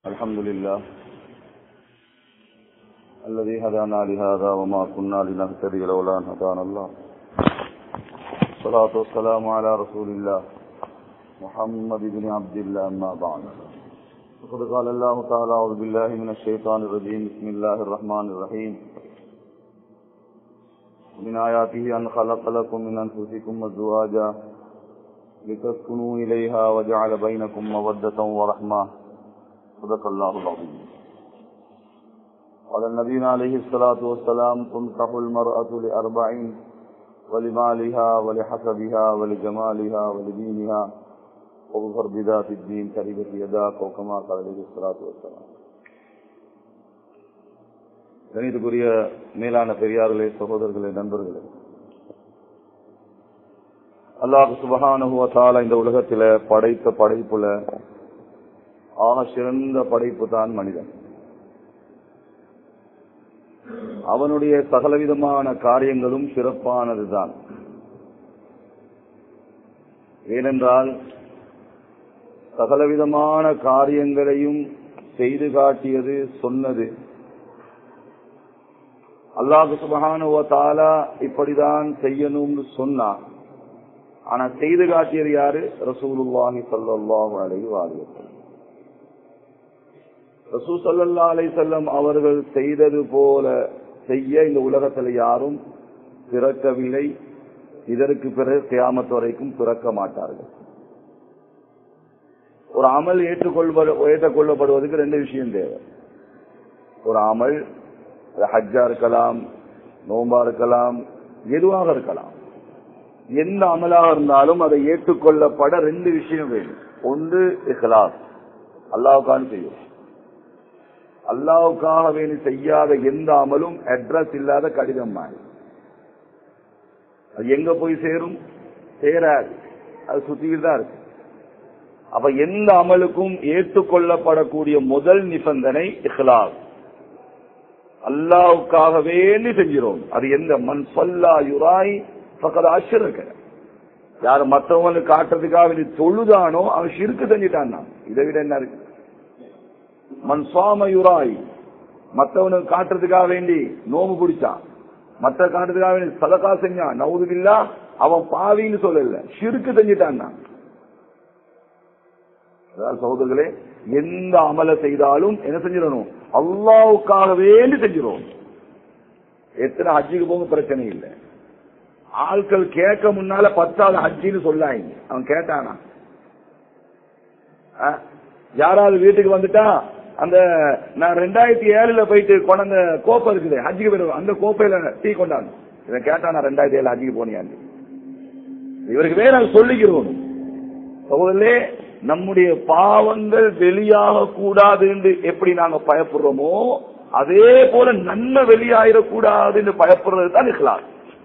الحمد لله الذي هدانا لهذا وما كنا لنهتدي لولا ان هدانا الله الصلاة والسلام على رسول الله محمد بن عبد الله أما بعد وقد قال الله تعالى أعوذ بالله من الشيطان الرجيم بسم الله الرحمن الرحيم من آياته أن خلق لكم من أنفسكم أزواجا لتسكنوا إليها وجعل بينكم مودة ورحمة صدق الله العظيم قال النبي عليه الصلاة والسلام تنكح المرأة لأربعين ولمالها ولحسبها ولجمالها ولدينها وظفر بذات الدين كريبة يداك وكما قال عليه الصلاة والسلام கணிதக்குரிய மேலான பெரியார்களே சகோதரர்களே நண்பர்களே அல்லாஹ் சுபகானுவத்தால இந்த உலகத்தில படைத்த படைப்புல ஆக சிறந்த படைப்பு தான் மனிதன் அவனுடைய சகலவிதமான காரியங்களும் சிறப்பானதுதான் ஏனென்றால் சகலவிதமான காரியங்களையும் செய்து காட்டியது சொன்னது அல்லாஹு சுபகானுவத்தாலா இப்படிதான் செய்யணும்னு சொன்னார் ஆனா செய்து காட்டியது யாரு ரசூலுல்லாஹி சல்லாஹு அலைஹி வாலியத்தில் ரசூ சல்லா அலை செல்லம் அவர்கள் செய்தது போல செய்ய இந்த உலகத்தில் யாரும் பிறக்கவில்லை இதற்கு பிறகு கியாமத்து வரைக்கும் பிறக்க மாட்டார்கள் ஒரு அமல் ஏற்றுக்கொள்வது ஏற்றுக்கொள்ளப்படுவதற்கு ரெண்டு விஷயம் தேவை ஒரு அமல் ஹஜ்ஜா இருக்கலாம் நோம்பா இருக்கலாம் எதுவாக இருக்கலாம் எந்த அமலாக இருந்தாலும் அதை ஏற்றுக்கொள்ளப்பட ரெண்டு விஷயம் வேணும் ஒன்று இஹ்லாஸ் அல்லாவுக்கான செய்யும் அல்லாவுக்காக வேண்டி செய்யாத எந்த அமலும் அட்ரஸ் இல்லாத கடிதம் மாதிரி அது எங்க போய் சேரும் சேராது அது சுத்திட்டு தான் இருக்கு அப்ப எந்த அமலுக்கும் ஏற்றுக்கொள்ளப்படக்கூடிய முதல் நிபந்தனை இஹ்லாஸ் அல்லாவுக்காக வேண்டி செஞ்சிரோம் அது எந்த மண் சொல்லா யுராய் பக்கத்து அஷ்ரக்க யார் மற்றவங்களுக்கு காட்டுறதுக்காக வேண்டி தொழுதானோ அவன் சிறுக்கு செஞ்சிட்டான் இதை விட என்ன இருக்கு மண் சுவாம யுராய் மற்றவனுக்கு காட்டுறதுக்காக வேண்டி நோம்பு பிடிச்சான் மற்ற காட்டுறதுக்காக வேண்டி சதக்கா செஞ்சான் நவுதுவில்லா அவன் பாவின்னு சொல்லல சிறுக்கு செஞ்சிட்டான் அதாவது சகோதரர்களே எந்த அமலை செய்தாலும் என்ன செஞ்சிடணும் அல்லாவுக்காக வேண்டி செஞ்சிடும் எத்தனை ஹஜ்ஜுக்கு போக பிரச்சனை இல்லை ஆட்கள் கேட்க முன்னால பத்தாவது ஹஜ்ஜின்னு சொல்லாங்க அவன் கேட்டானா யாராவது வீட்டுக்கு வந்துட்டா அந்த நான் ரெண்டாயிரத்தி ஏழுல போயிட்டு கொண்ட கோப்பை இருக்குது ஹஜ்ஜுக்கு போயிடுவோம் அந்த கோப்பையில டீ கொண்டாந்து இதை கேட்டா நான் ரெண்டாயிரத்தி ஏழு ஹஜ்ஜுக்கு போனியாண்டு இவருக்கு வேற சொல்லிக்கிறோம் சகோதரே நம்முடைய பாவங்கள் வெளியாக கூடாது என்று எப்படி நாங்க பயப்படுறோமோ அதே போல நன்மை வெளியாயிடக்கூடாது என்று பயப்படுறது தான் இஸ்லாம்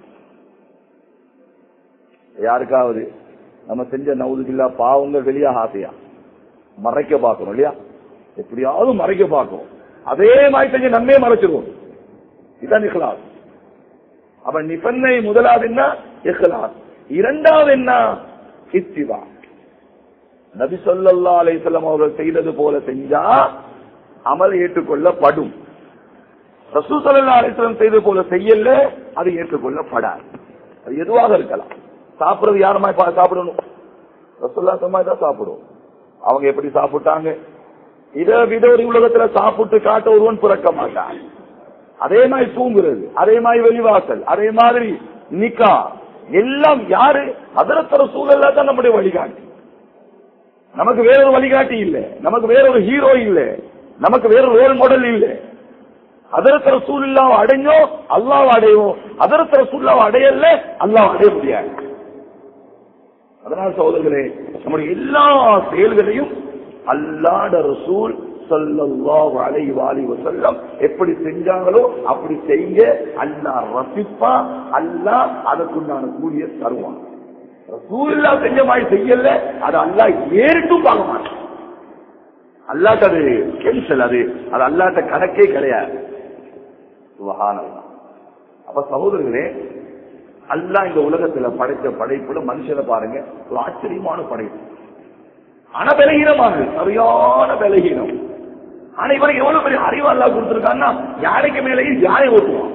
யாருக்காவது நம்ம செஞ்ச நவுதுகில்லா பாவங்கள் வெளியாக ஆசையா மறைக்க பார்க்கணும் இல்லையா எப்படியாவது மறைக்க பார்க்கணும் அதே மாதிரி செஞ்ச நன்மையை மறைச்சிருவோம் இதுதான் இஹ்லாஸ் அப்ப நிபந்தனை முதலாவது என்ன இஹ்லாஸ் இரண்டாவது என்ன இத்திவா நபி சொல்லா அலிசல்லாம் அவர்கள் செய்தது போல செஞ்சா அமல் ஏற்றுக்கொள்ளப்படும் ரசூ சல்லா அலிஸ்லாம் செய்தது போல செய்யல அது ஏற்றுக்கொள்ளப்படாது அது எதுவாக இருக்கலாம் சாப்பிடுறது யாருமா சாப்பிடணும் ரசூல்லா சமாய் தான் சாப்பிடுவோம் அவங்க எப்படி சாப்பிட்டாங்க இதை விட ஒரு உலகத்துல சாப்பிட்டு காட்ட ஒருவன் பிறக்க மாட்டான் அதே மாதிரி தூங்குறது அதே மாதிரி வெளிவாசல் அதே மாதிரி நிக்கா எல்லாம் யாரு அதரத்தர சூழல்ல தான் நம்முடைய வழிகாட்டி நமக்கு வேறொரு வழிகாட்டி இல்ல நமக்கு வேறொரு ஹீரோ இல்ல நமக்கு வேற ரோல் மாடல் இல்ல அதரத்தர சூழ்நிலாவை அடைஞ்சோம் அல்லாவை அடைவோம் அதரத்தர சூழ்நிலாவை அடையல அல்லாஹ் அடைய முடியாது அதனால் சகோதரர்களே நம்முடைய எல்லா செயல்களையும் அல்லாட ரசூல் சல்லல்லாஹு அலைஹி வாலி வஸல்லம் எப்படி செஞ்சாங்களோ அப்படி செய்ய அல்லாஹ் ரசிப்பா அல்லாஹ் அதுக்குண்டான கூலிய தருவான் ரசூல்லா செஞ்ச மாதிரி செய்யல அது அல்லா ஏறிட்டும் பார்க்க மாட்டான் அல்லாட்ட அது கேன்சல் அது அது அல்லாட்ட கணக்கே கிடையாது சுபஹானல்லாஹ் அப்ப சகோதரர்களே அல்லா இந்த உலகத்துல படைத்த படைப்புல மனுஷனை பாருங்க ஒரு ஆச்சரியமான படைப்பு ஆனா பலகீனமானது சரியான பலகீனம் ஆனா இவனுக்கு எவ்வளவு பெரிய அறிவு அல்லா கொடுத்திருக்கான்னா யானைக்கு மேலேயும் யானை ஓட்டுவான்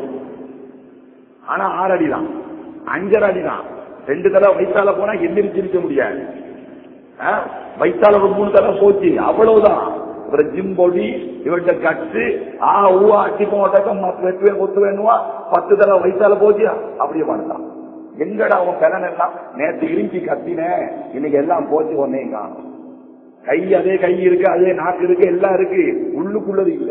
ஆனா ஆறு அடி தான் அஞ்சரை அடி தான் ரெண்டு தடவை வயிற்றால போனா எந்திரிச்சு இருக்க முடியாது ஆ? வயிற்றால ஒரு மூணு தடவை போச்சு அவ்வளவுதான் இவர ஜிம் பொடி இவர்கிட்ட கட்டு ஆ ஊவா அட்டி போட்டாக்க வெட்டுவே கொத்து வேணுமா பத்து தடவை வயிற்றால போச்சு அப்படியே பண்ணலாம் எங்கடா அவன் கலன் எல்லாம் நேற்று இருஞ்சி கத்தினேன் இன்னைக்கு எல்லாம் போச்சு ஒன்னே காணும் கை அதே கை இருக்கு அதே நாக்கு இருக்கு எல்லாம் இருக்கு உள்ளுக்குள்ளது இல்லை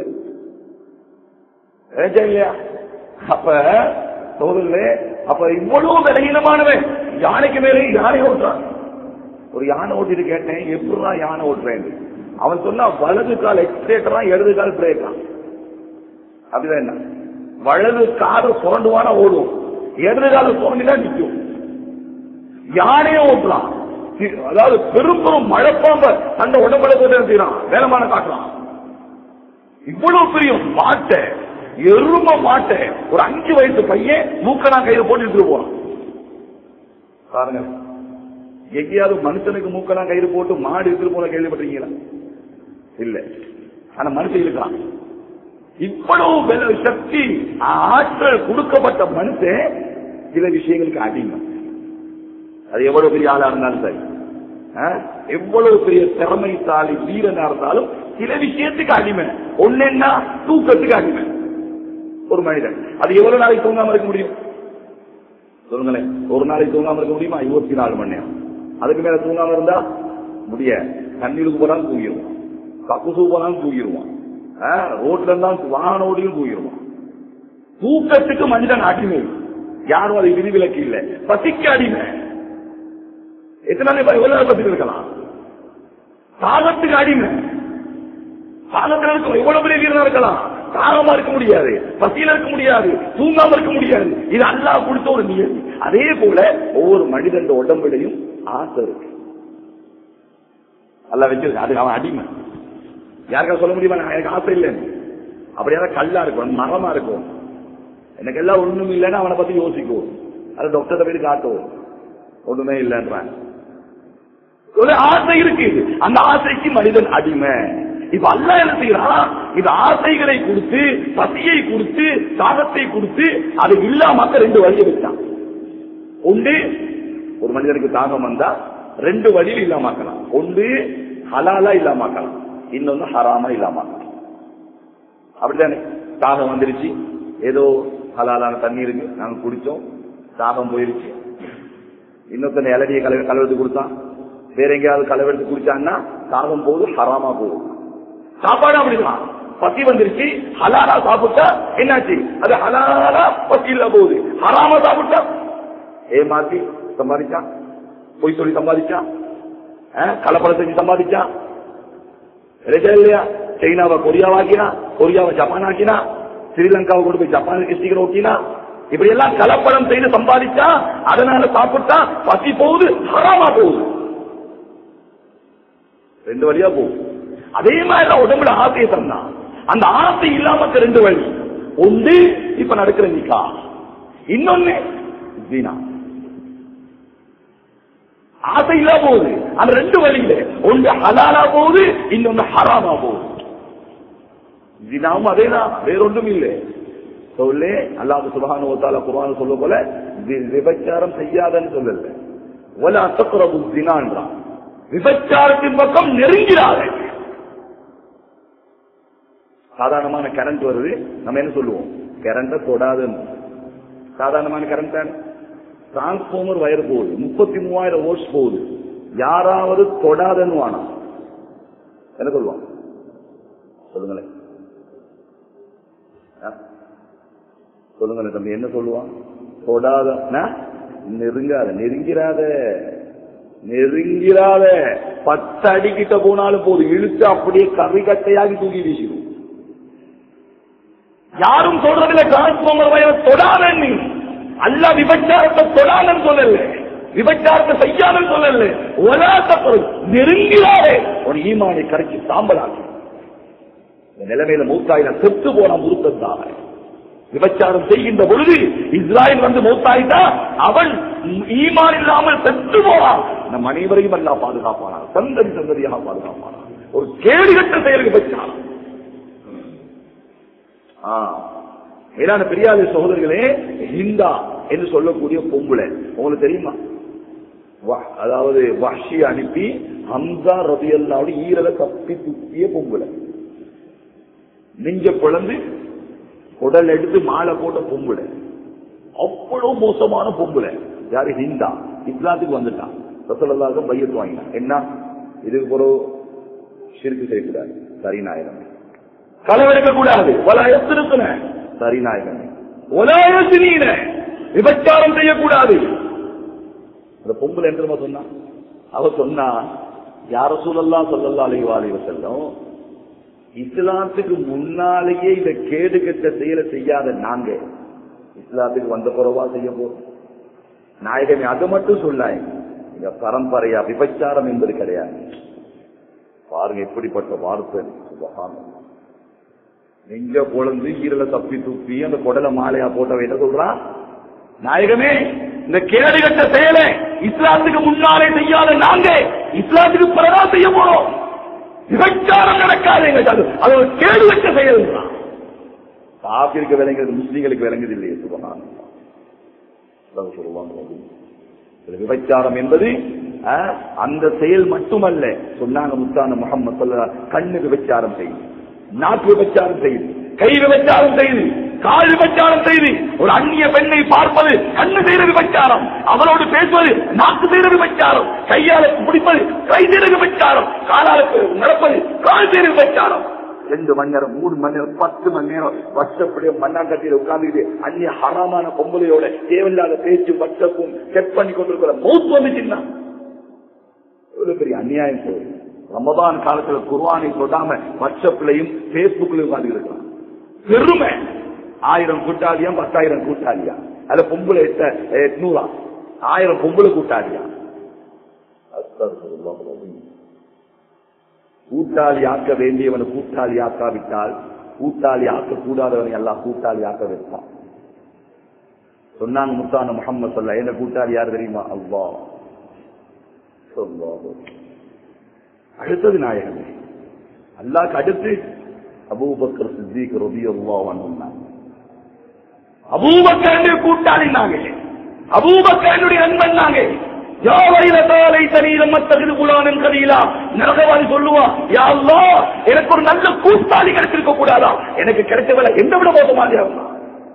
ஏச்சா இல்லையா அப்ப சோதரிலே அப்ப இவ்வளவு விலகீனமானவன் யானைக்கு மேலே யானை ஓட்டுறான் ஒரு யானை ஓட்டிட்டு கேட்டேன் எப்படிதான் யானை ஓட்டுறேன் அவன் சொன்னா வலது கால் எக்ஸ்ட்ரேட்டரா இடது கால் பிரேக்கா அப்படிதான் என்ன வலது காது சுரண்டுவானா ஓடும் இடது கால சுரண்டினா நிற்கும் யானையே ஓட்டுறான் சி- அதாவது பெரும் பெரும் மழைப்பாம்ப அந்த உடம்புல போட்டு செய்யறான் வேலமான காட்டுறான் இவ்வளவு பெரிய மாட்டை எரும மாட்டை ஒரு அஞ்சு வயசு பையன் மூக்கனா கையில போட்டு எடுத்துட்டு போறான் பாருங்க எங்கேயாவது மனுஷனுக்கு மூக்கனா கையில போட்டு மாடு எடுத்துட்டு போன கேள்விப்பட்டிருக்கீங்களா இல்ல ஆனா மனுஷன் இருக்கான் இவ்வளவு பெரிய சக்தி ஆற்றல் கொடுக்கப்பட்ட மனுஷன் சில விஷயங்களுக்கு அடிமை அது எவ்வளவு பெரிய ஆளா இருந்தாலும் சரி ஆ? எவ்வளவு பெரிய திறமைசாலி வீரனா இருந்தாலும் சில விஷயத்துக்கு அடிமை ஒன்னென்னா தூக்கத்துக்கு அடிமை ஒரு மனிதன் அது எவ்வளவு நாளைக்கு தூங்காம இருக்க முடியும் சொல்லுங்களேன் ஒரு நாளைக்கு தூங்காம இருக்க முடியுமா இருபத்தி நாலு மணி நேரம் அதுக்கு மேல தூங்காம இருந்தா முடியாது தண்ணீருக்கு போனாலும் தூங்கிடுவான் கக்குசு போனாலும் தூங்கிடுவான் ஆ, ரோட்ல இருந்தாலும் வாகன ஓடியும் தூங்கிடுவான் தூக்கத்துக்கு மனிதன் அடிமை யாரும் அதை விதிவிலக்கு இல்லை பசிக்கு அடிமை எத்தனை நாள் எவ்வளவு நாள் பசி இருக்கலாம் தாகத்துக்கு அடிமை தாகத்துல இருக்க எவ்வளவு பெரிய வீரனா இருக்கலாம் தாகமா இருக்க முடியாது பசியில இருக்க முடியாது தூங்காம இருக்க முடியாது இது அல்லாஹ் கொடுத்த ஒரு நியதி அதே போல ஒவ்வொரு மனிதன் உடம்புலையும் ஆசை இருக்கு அல்ல வச்சிருக்கு அது அவன் அடிமை யாருக்கா சொல்ல முடியுமா நான் எனக்கு ஆசை இல்லைன்னு அப்படியாவது கல்லா இருக்கும் மரமா இருக்கும் எனக்கு எல்லாம் ஒண்ணும் இல்லைன்னு அவனை பத்தி யோசிக்கும் அது டாக்டர் போய் காட்டும் ஒண்ணுமே இல்லைன்றான் ஒரு ஆசை இருக்கு அந்த ஆசைக்கு மனிதன் அடிமை இப்ப அல்ல என்ன செய்யறான் இது ஆசைகளை கொடுத்து பசியை கொடுத்து தாகத்தை கொடுத்து அது இல்லாமக்க ரெண்டு வழியை வச்சான் ஒன்று ஒரு மனிதனுக்கு தாகம் வந்தா ரெண்டு வழியில் இல்லாமக்கலாம் ஒன்று ஹலாலா இல்லாமக்கலாம் இன்னொன்னு ஹராமா இல்லாமக்கலாம் அப்படித்தானே தாகம் வந்துருச்சு ஏதோ ஹலாலான தண்ணி இருக்கு நாங்க குடிச்சோம் தாகம் போயிருச்சு இன்னொருத்தனை இளநியை கலவை கலவெடுத்து கொடுத்தான் வேற எங்கேயாவது கலவெடுத்து குடிச்சான்னா தாகம் போகுது ஹராமா போகுது சாப்பாடு அப்படிதான் பசி வந்துருச்சு ஹலாலா சாப்பிட்டா என்னாச்சு அது ஹலாலா பசி இல்ல போகுது ஹராமா சாப்பிட்டா ஏமாத்தி சம்பாதிச்சான் பொய் சொல்லி சம்பாதிச்சான் கலப்படம் செஞ்சு சம்பாதிச்சான் இல்லையா இல்லையா சைனாவை கொரியாவாக்கினா கொரியாவை ஜப்பான் ஆக்கினா ஸ்ரீலங்காவை கொண்டு போய் ஜப்பானுக்கு ஸ்டிக்கர் ஓட்டினா இப்படி எல்லாம் கலப்படம் செய்து சம்பாதிச்சா அதனால சாப்பிட்டா பசி போகுது ஹராமா போகுது ரெண்டு வழியா போகுது அதே மாதிரி தான் உடம்புல ஆசையை தந்தான் அந்த ஆசை இல்லாம ரெண்டு வழி ஒன்று இப்ப நடக்கிற நிக்கா இன்னொன்னு ஜீனா ஆசை இல்லா போகுது அந்த ரெண்டு வழியில ஒன்று ஹலாலா போகுது இன்னொன்னு ஹராமா போகுது ஜினாவும் அதேதான் வேறொன்றும் இல்லை சொல்லே அல்லாஹ் சுபஹானு வத்தால குர்ஆன் சொல்ல போல வி- விபச்சாரம் செய்யாதன்னு சொல்லல வலா தக்ரபு ஜினான்றான் விபச்சாரத்தின் பக்கம் நெருங்கிறாத சாதாரணமான கரண்ட் வருது நம்ம என்ன சொல்லுவோம் கரண்ட தொடாதுன்னு சாதாரணமான கரண்ட் தானே டிரான்ஸ்பார்மர் வயர் போகுது முப்பத்தி மூவாயிரம் வோல்ட்ஸ் போகுது யாராவது தொடாதன்னு வானா என்ன சொல்லுவான் சொல்லுங்களேன் ஆ? சொல்லுங்களேன் தம்பி என்ன சொல்லுவான் தொடாத ஆ? நெருங்காத நெருங்கிறாத நெருங்கிறாத பத்து அடி கிட்ட போனாலும் போதும் இழுத்து அப்படியே கறி கட்டையாகி தூக்கி வீசிடும் யாரும் சொல்றதில்ல டிரான்ஸ்பார்மர் வயர் தொடாத நீ அல்ல விபச்சாரத்தை தொடாதன்னு சொல்லல விபச்சாரத்தை செய்யாதன்னு சொல்லல ஒலாத்தப்படும் நெருங்கிறாரே ஒரு ஈமானை கரைச்சி சாம்பலாக்கி இந்த நிலைமையில மூத்தாயில செத்து போன முருத்தத்தான் விபச்சாரம் செய்கின்ற பொழுது இஸ்ராயல் வந்து மூத்தாயிட்டா அவன் ஈமான் இல்லாமல் செத்து போனான் நம் அனைவரையும் அல்லா பாதுகாப்பானார் சந்ததி சந்ததியாக பாதுகாப்பானார் ஒரு கேடுகட்ட செயல் விபச்சாரம் மேலான பெரியாத சகோதரர்களே ஹிந்தா என்று சொல்லக்கூடிய பொம்புளை உங்களுக்கு தெரியுமா வா- அதாவது வஷி அனுப்பி ஹம்சா ரதியல்லாவோட ஈரல தப்பி துப்பிய பொம்புளை நெஞ்ச பிளந்து உடல் எடுத்து மாலை போட்ட பொம்புளை அவ்வளவு மோசமான பொம்புளை யாரு ஹிந்தா இஸ்லாத்துக்கு வந்துட்டான் ரசலாக பையத்து வாங்கினான் என்ன இதுக்கு ஒரு சிறுக்கு செய்யக்கூடாது சரி நாயகமே களவெடுக்க கூடாது வலாயத்திருக்கின சரி நாயகமே ஒலாயத்தினீன விபச்சாரம் செய்யக்கூடாது அந்த பொம்பளை என்று நம்ம சொன்னா அவ சொன்னா யார சூழல்லாம் சொல்லலாம் அலைவா அலைவ செல்லும் இஸ்லாத்துக்கு முன்னாலேயே இந்த கேடு கெட்ட செயலை செய்யாத நாங்க இஸ்லாத்துக்கு வந்த குறவா செய்ய போறோம் நாயகமே அது மட்டும் சொல்லாய் இந்த பரம்பரையா விபச்சாரம் என்பது கிடையாது பாருங்க எப்படிப்பட்ட வார்த்தை சுபகானம் நெஞ்ச பொழந்து ஈரல தப்பி துப்பி அந்த குடல மாலையா போட்டவ என்ன சொல்றான் நாயகமே இந்த கேடு கட்ட செயலை இஸ்லாத்துக்கு முன்னாலே செய்யாத நாங்க இஸ்லாத்துக்கு பிறகா செய்ய போறோம் விபச்சாரம் நடக்காது எங்களுக்கு அது அது ஒரு கேடு கட்ட செயல் காப்பிற்கு விளங்குறது முஸ்லீம்களுக்கு விளங்குது இல்லையே சுபகானம் அதான் சொல்லுவாங்க இதுல விபச்சாரம் என்பது அஹ், அந்த செயல் மட்டுமல்ல சொன்னாங்க முத்தான முகமது சொல்ல கண்ணு விபச்சாரம் செய்யுது நாக்கு விபச்சாரம் செய்யுது கை விபச்சாரம் செய்யுது கால் விபச்சாரம் செய்து ஒரு அந்நிய பெண்ணை பார்ப்பது கண்ணு செய்த விபச்சாரம் அவளோடு பேசுவது நாக்கு செய்த விபச்சாரம் கையால பிடிப்பது கை செய்த விபச்சாரம் காலால நடப்பது கால் செய்த விபச்சாரம் ரெண்டு மணி நேரம் மூணு மணி நேரம் பத்து மணி நேரம் வருஷப்படிய மண்ணாங்கட்டியில உட்கார்ந்துட்டு அந்நிய ஹராமான பொம்பளையோட தேவையில்லாத பேச்சு வட்டப்பும் செக் பண்ணி கொண்டிருக்கிற மௌத் வந்துச்சுன்னா எவ்வளவு பெரிய அநியாயம் போகுது ரமதான் காலத்துல குர்ஆனை தொடாம வாட்ஸ்அப்லயும் பேஸ்புக்லயும் உட்கார்ந்து இருக்கலாம் பெருமை ஆயிரம் கூட்டாளியா பத்தாயிரம் கூட்டாளியா அதுல பொம்பளை எட்ட எட்நூறா ஆயிரம் பொம்பளை கூட்டாளியா அஸ்தக்ஃபிருல்லாஹ் அலீம். கூட்டாளி ஆக்க வேண்டியவனை கூட்டாளி ஆக்காவிட்டால் கூட்டாளி ஆக்க கூடாதவனை எல்லாம் கூட்டாளி ஆக்க வைப்பான் சொன்னாங்க முத்தான முகம்மது சொல்ல என்ன கூட்டாளி யார் தெரியுமா அல்லா சொல்லாஹு அடுத்தது நாயகமே அல்லாஹ்க்கு அடுத்து அபூபக்கர் சித்திக் ரலியல்லாஹு அன்ஹு அபூபக்கர் கூட்டாளி நாங்க அபூபக்கருடைய நண்பன் நாங்க யாவையில தாலை தனீரம் மத்தகிது குலானன் கலீலா நரகவாதி சொல்லுவான் யா அல்லாஹ் எனக்கு ஒரு நல்ல கூட்டாளி கிடைச்சிருக்க கூடாதா எனக்கு கிடைச்சவள என்ன விட மோசமா இருந்தான்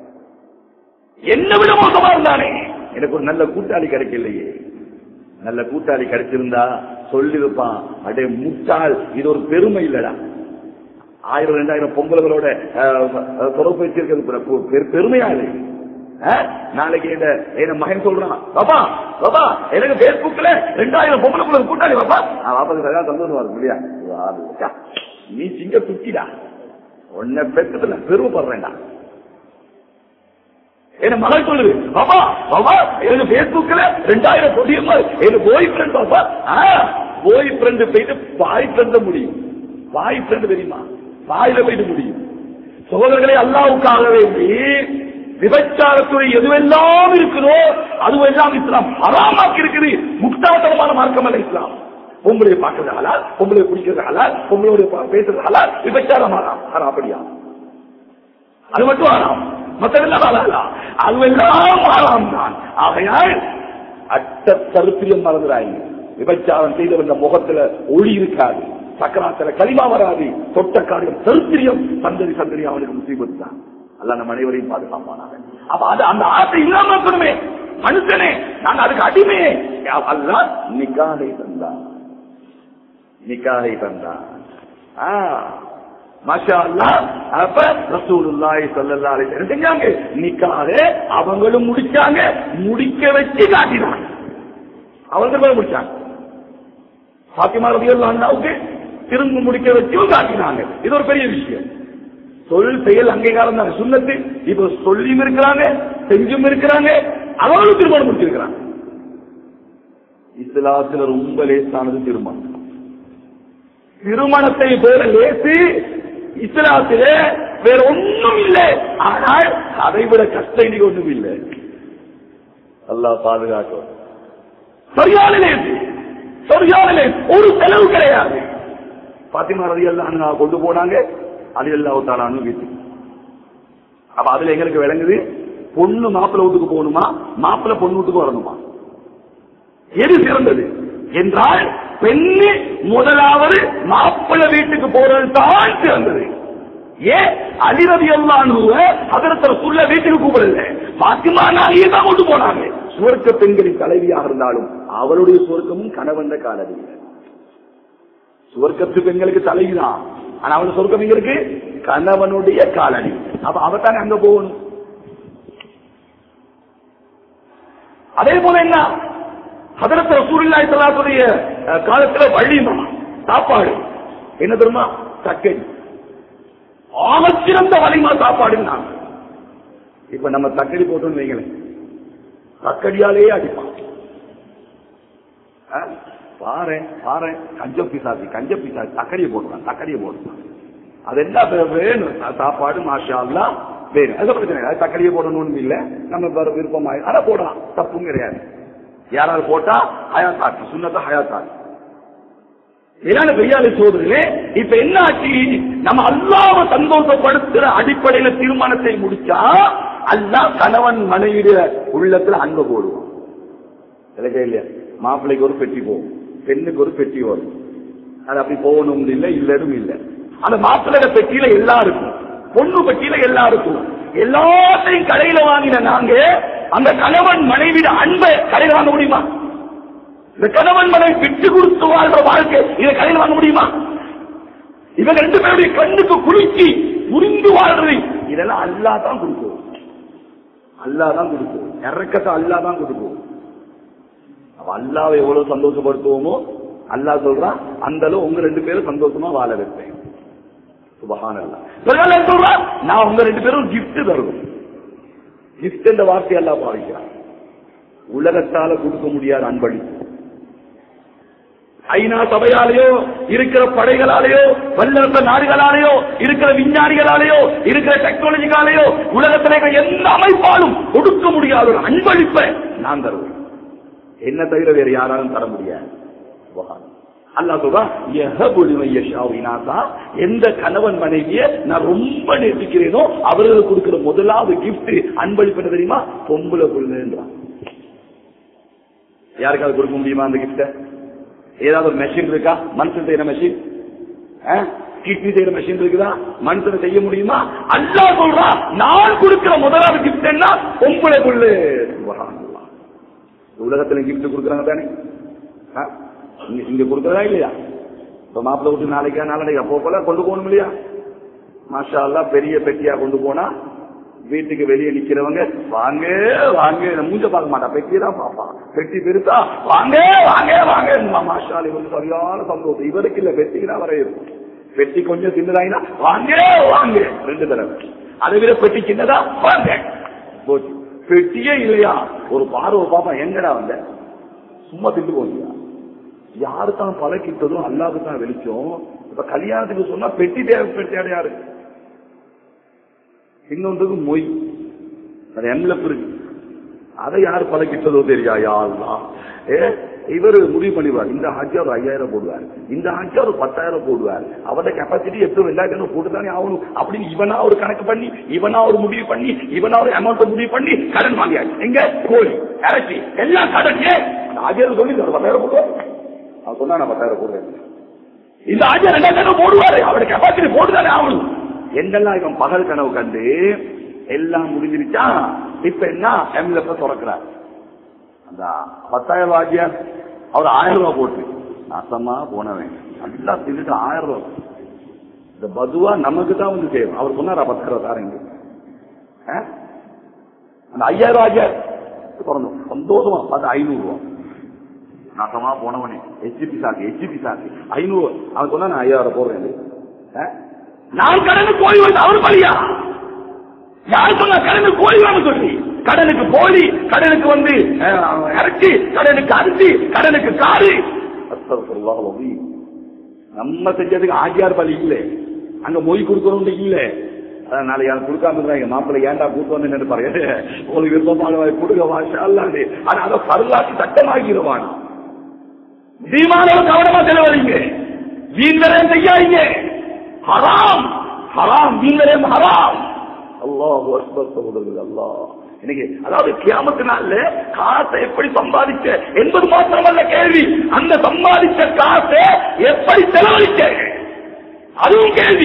என்ன விட மோசமா இருந்தானே எனக்கு ஒரு நல்ல கூட்டாளி கிடைக்கலையே நல்ல கூட்டாளி கிடைச்சிருந்தா சொல்லிருப்பான் அடே முட்டாள் இது ஒரு பெருமை இல்லடா ஆயிரம் ரெண்டாயிரம் பொங்கல்களோட அஹ், தொடர்பு வச்சிருக்கிறது பெரு- பெரு- பெருமையா இது அஹ், நாளைக்கு என்ன என்ன மகன் சொல்றான் பாப்பா பாப்பா எனக்கு பேஸ்புக்ல ரெண்டாயிரம் பொம்பளை கூட்டாளி பாப்பா நான் பாப்பாக்கு சரியா சந்தோஷம் இல்லையா இது ஆளு. ச்சா, நீ சிங்க துக்கிடா உன்னை பெற்றதுல பெருமைப்படுறேன்டா என்ன மகள் சொல்லுது பாப்பா பாப்பா எனக்கு பேஸ்புக்ல ரெண்டாயிரம் கொடியம்மா எனக்கு பாய் ஃப்ரெண்ட் பாப்பா பாய் ஃப்ரெண்ட் போயிட்டு பாய் ஃப்ரெண்ட் முடியும் பாய் ஃப்ரெண்ட் தெரியுமா பாயில போயிட்டு முடியும் சகோதரர்களே அல்லாவுக்காக வேண்டி விபச்சாரத்துறை எதுவெல்லாம் இருக்குதோ அதுவெல்லாம் இஸ்லாம் ஹராமாக்கி இருக்குது முக்தாத்தனமான மார்க்கம் அல்ல இஸ்லாம் பொம்பளை பார்க்கறது ஹலால் பொம்பளை குடிக்கிறது ஹலால் பொம்பளோட பேசுறது ஹலால் விபச்சாரம் ஹராம் ஹராம் அப்படியா அது மட்டும் ஆறாம் மற்றதெல்லாம் ஹலாலா அதுவெல்லாம் ஆறாம் தான் ஆகையால் அட்ட கருத்திலும் மறந்துடாங்க விபச்சாரம் செய்தவன் முகத்துல ஒளி இருக்காது சக்கராத்துல களிமா வராது தொட்ட காரியம் சரித்திரியம் சந்ததி சந்ததி அவனுக்கு முசீபத்து தான் அல்ல நம்ம அனைவரையும் பாதுகாப்பானாங்க அப்ப அது அந்த ஆசை இல்லாம இருக்கணுமே மனுஷனே நாங்க அதுக்கு அடிமையே அல்ல நிக்காலை தந்தான் நிக்காலை தந்தான் ஆ மாஷா அல்லாஹ் அப்ப ரசூலுல்லாஹி ஸல்லல்லாஹு அலைஹி வஸல்லம் செஞ்சாங்க நிக்காக அவங்களும் முடிச்சாங்க முடிக்க வச்சு காட்டினாங்க அவங்க மேல முடிச்சாங்க பாத்திமா ரலியல்லாஹு அன்ஹாவுக்கு திரும்ப முடிக்க வச்சும் காட்டினாங்க இது ஒரு பெரிய விஷயம் சொல் செயல் அங்கீகாரம் தான் சுண்ணத்து இப்ப சொல்லியும் இருக்கிறாங்க செஞ்சும் இருக்கிறாங்க அவங்களும் திருமணம் முடிச்சிருக்கிறாங்க இஸ்லாத்துல ரொம்ப லேசானது திருமணம் திருமணத்தை போல லேசு இஸ்லாத்திலே வேற ஒண்ணும் இல்லை ஆனால் அதை விட கஷ்டம் இன்னைக்கு ஒண்ணும் இல்லை அல்லாஹ் பாதுகாக்கும் சரியான லேசு சரியான லேசு ஒரு செலவு கிடையாது பாத்திமா ரதி எல்லாம் கொண்டு போனாங்க அது எல்லாத்தாலும் வீட்டுக்கு அப்ப அதுல எங்களுக்கு விளங்குது பொண்ணு மாப்பிள்ளை வீட்டுக்கு போகணுமா மாப்பிள்ளை பொண்ணு வீட்டுக்கு வரணுமா எது சிறந்தது என்றால் பெண்ணு முதலாவது மாப்பிள்ளை வீட்டுக்கு போறது தான் சிறந்தது ஏன் அலிரதி எல்லாம் அதற்கு சொல்ல வீட்டுக்கு கூப்பிடல பாத்திமா நாயே தான் கொண்டு போனாங்க சுவர்க்க பெண்களின் தலைவியாக இருந்தாலும் அவருடைய சுவர்க்கமும் கணவன் காலடி சுவர்க்கத்து பெண்களுக்கு தலைவிதான் ஆனா அவன் சொர்க்கம் எங்க இருக்கு கணவனுடைய காலடி அப்ப அவத்தானே அங்க போகணும் அதே போல என்ன ஹதரத் ரசூலுல்லாஹி ஸல்லல்லாஹு காலத்துல வழிமா சாப்பாடு என்ன தெரியுமா தக்கடி ஆகச்சிறந்த வலிமா சாப்பாடுன்னாங்க இப்ப நம்ம தக்கடி போட்டோம்னு வைங்களேன் தக்கடியாலேயே அடிப்பான் ஆ? பாரேன் பாரேன் கஞ்ச பிசாசி கஞ்ச பிசாசி தக்கடியை போடுறான் தக்கடியை போடுறான் அது என்ன வே- வேணும் சா- சாப்பாடு மாஷா அல்லா வேணும் அது பிரச்சனை இல்லை. அது தக்கடியை போடணும்னு இல்ல நம்ம வேற விருப்பமாய் ஆனா போடலாம் தப்பும் கிடையாது யாராவது போட்டா ஹயாத்தாக்கு சுண்ணத்தை ஹயாத்தாக்கு மேலான பெரியாலை சோதரிலே இப்ப என்ன ஆச்சு நம்ம அல்லாவை சந்தோஷப்படுத்துற அடிப்படையில தீர்மானத்தை முடிச்சா அல்லாஹ் கணவன் மனைவிட உள்ளத்துல அன்பு போடுவான் இல்லையா இல்லையா மாப்பிள்ளைக்கு ஒரு பெட்டி போகும் பெண்ணுக்கு ஒரு பெட்டி வரும் அது அப்படி போகணும் இல்ல இல்லடும் இல்ல அந்த மாப்பிள்ளை பெட்டியில எல்லாம் இருக்கும் பொண்ணு பெட்டியில எல்லாம் இருக்கும் எல்லாத்தையும் கடையில வாங்கின நாங்க அந்த கணவன் மனைவிட அன்பை கடையில வாங்க முடியுமா இந்த கணவன் மனைவி விட்டு கொடுத்து வாழ்ற வாழ்க்கை இதை கடையில் வாங்க முடியுமா இவங்க ரெண்டு பேருடைய கண்ணுக்கு குளிச்சு புரிந்து வாழ்றது இதெல்லாம் அல்லா தான் கொடுக்கும் அல்லா தான் கொடுக்கும் இறக்கத்தை அல்லா தான் கொடுக்கும் அப்ப அல்லாவை எவ்வளவு சந்தோஷப்படுத்துவோமோ அல்லாஹ் சொல்றான் அந்த அளவு உங்க ரெண்டு பேரும் சந்தோஷமா வாழ வைப்பேன் சுபஹானல்லாஹ் சொல்றான் நான் உங்க ரெண்டு பேரும் gift தருவோம் gift என்ற வார்த்தை எல்லாம் பாவிக்கிறான் உலகத்தால கொடுக்க முடியாத அன்பளிப்பு ஐநா சபையாலேயோ இருக்கிற படைகளாலேயோ வல்லரச நாடுகளாலேயோ இருக்கிற விஞ்ஞானிகளாலேயோ இருக்கிற டெக்னாலஜிகாலேயோ உலகத்திலே இருக்கிற எந்த அமைப்பாலும் கொடுக்க முடியாத ஒரு அன்பளிப்பை நான் தருவேன் என்ன தவிர வேற யாராலும் தர முடியாது சுபஹான். அல்லாஹ் சொல்றான் "யஹபு லிமன் யஷாஉ இனாசா." எந்த கணவன் மனைவியை நான் ரொம்ப நேசிக்கிறேனோ அவர்களுக்கு கொடுக்கிற முதலாவது கிஃப்ட் அன்பளிப்பு என்ன தெரியுமா பொம்பளை புள்ளுன்றான் யாருக்காவது கொடுக்க முடியுமா அந்த கிஃப்ட ஏதாவது ஒரு மெஷின் இருக்கா மனுஷன் செய்யற மெஷின் கிட்னி செய்யற மெஷின் இருக்குதா மனுஷனை செய்ய முடியுமா அல்லா சொல்றா நான் கொடுக்கிற முதலாவது கிஃப்ட் என்ன பொம்பளை புல்லு சுபஹானல்லாஹ். உலகத்துல கிஃப்ட் கொடுக்குறாங்க தானே ஆ? இங்க இங்க கொடுக்கறதா இல்லையா இப்ப மாப்பிள்ளை விட்டு நாளைக்கா நாளைக்கு அப்போ போல கொண்டு போகணும் இல்லையா மாஷா அல்லாஹ் பெரிய பெட்டியா கொண்டு போனா வீட்டுக்கு வெளியே நிக்கிறவங்க வாங்க வாங்க இந்த மூஞ்ச பார்க்க மாட்டா பெட்டி தான் பாப்பான் பெட்டி பெருசா வாங்க வாங்க வாங்க மாஷா அல்லாஹ் இவருக்கு சரியான சந்தோஷம் இவருக்கு இல்ல பெட்டிக்கு தான் வர இருக்கும் பெட்டி கொஞ்சம் சின்னதாயினா வாங்க வாங்க ரெண்டு தடவை அதை விட பெட்டி சின்னதா வாங்க போச்சு பெட்டியே இல்லையா ஒரு பார்வை பாப்பா எங்கடா வந்த சும்மா திட்டு போனியா யாரு தான் பழக்கிட்டதும் அல்லாவுக்கு தான் வெளிச்சம் இப்ப கல்யாணத்துக்கு சொன்னா பெட்டி தேவை பெட்டி யாரு இன்னொன்றுக்கு மொய் அது எம்லப் இருக்கு அதை யார் பழக்கிட்டதோ தெரியா யா அல்லாஹ். ஏ இவர் முடிவு பண்ணிடுவார் இந்த ஹஜ்ஜா ஒரு ஐயாயிரம் போடுவார் இந்த ஹஜ்ஜா ஒரு பத்தாயிரம் போடுவார் அவரோட கெப்பாசிட்டி எப்போ ரெண்டாயிரம் போட்டு தானே ஆகணும் அப்படின்னு இவனா ஒரு கணக்கு பண்ணி இவனா ஒரு முடிவு பண்ணி இவனா ஒரு அமௌண்ட் முடிவு பண்ணி கடன் வாங்கியாச்சு எங்க கோழி இறச்சி எல்லாம் கடன் ஏன் அந்த ஆஜியார் சொல்லி இந்த ஒரு பத்தாயிரம் போடுவார் அவன் சொன்னா நான் பத்தாயிரம் போடுவேன் இந்த ஆஜியார் ரெண்டாயிரம் போடுவாரு அவரோட கெப்பாசிட்டி போட்டுதானே ஆகணும் எங்கெல்லாம் இவன் பகல் கனவு கண்டு எல்லாம் முடிஞ்சிருச்சா இப்ப என்ன எம்எல்ஏ திறக்கிறார் அந்த பத்தாயிரம் ரூபாய் ஆஜியார் அவர் ஆயிரம் ரூபாய் போட்டு நாசமா போனவன் நல்லா தின்னுட்டு ஆயிரம் ரூபாய் இந்த பதுவா நமக்கு தான் வந்து தேவை அவர் சொன்னாரா பத்தாயிரம் ரூபாய் தாரங்க ஆ? அந்த ஐயாயிரம் ரூபாய் ஆஜியார் பிறந்தோம் சந்தோஷமா பார்த்து ஐநூறு ரூபாய் நாசமா போனவனே ஹெச்பி சாக்கு ஹெச்பி சாக்கு ஐநூறு அவன் சொன்னா நான் ஐயாயிரம் போடுறேன் ஆ? நான் கடனுக்கு போய் வந்து அவர் பலியா யார் சொன்னா கடனுக்கு போய் வாங்க சொல்லி கடனுக்கு போலி கடனுக்கு வந்து அஹ், இறைச்சி கடனுக்கு அரிசி கடனுக்கு காரு அஸ்தக்ஃபிருல்லாஹ் அலீம். நம்ம செஞ்சதுக்கு ஆஜியார் பலி இல்ல அங்க மொய் கொடுக்கணும் இல்ல அதான் நாளைக்கு யாரும் கொடுக்காம இருந்தாங்க மாப்பிள்ளை ஏன்டா கூட்டு வந்து நினைப்பாரு உங்களுக்கு விருப்பமான கொடுக்க வாஷா அல்லாது ஆனா அதை பருளாக்கி சட்டமாக்கிடுவான் தீமானவர் கவனமா செலவழிங்க வீண்வரையும் செய்யாதீங்க ஹராம் ஹராம் வீண்வரையும் ஹராம் அல்லாஹ் அக்பர் சகோதரர்கள் அல்லாஹ் இன்னைக்கு அதாவது கியாமத்து நாள்ல காசை எப்படி சம்பாதிச்ச என்பது மாத்திரமல்ல கேள்வி அந்த சம்பாதிச்ச காசை எப்படி செலவழிச்ச அதுவும் கேள்வி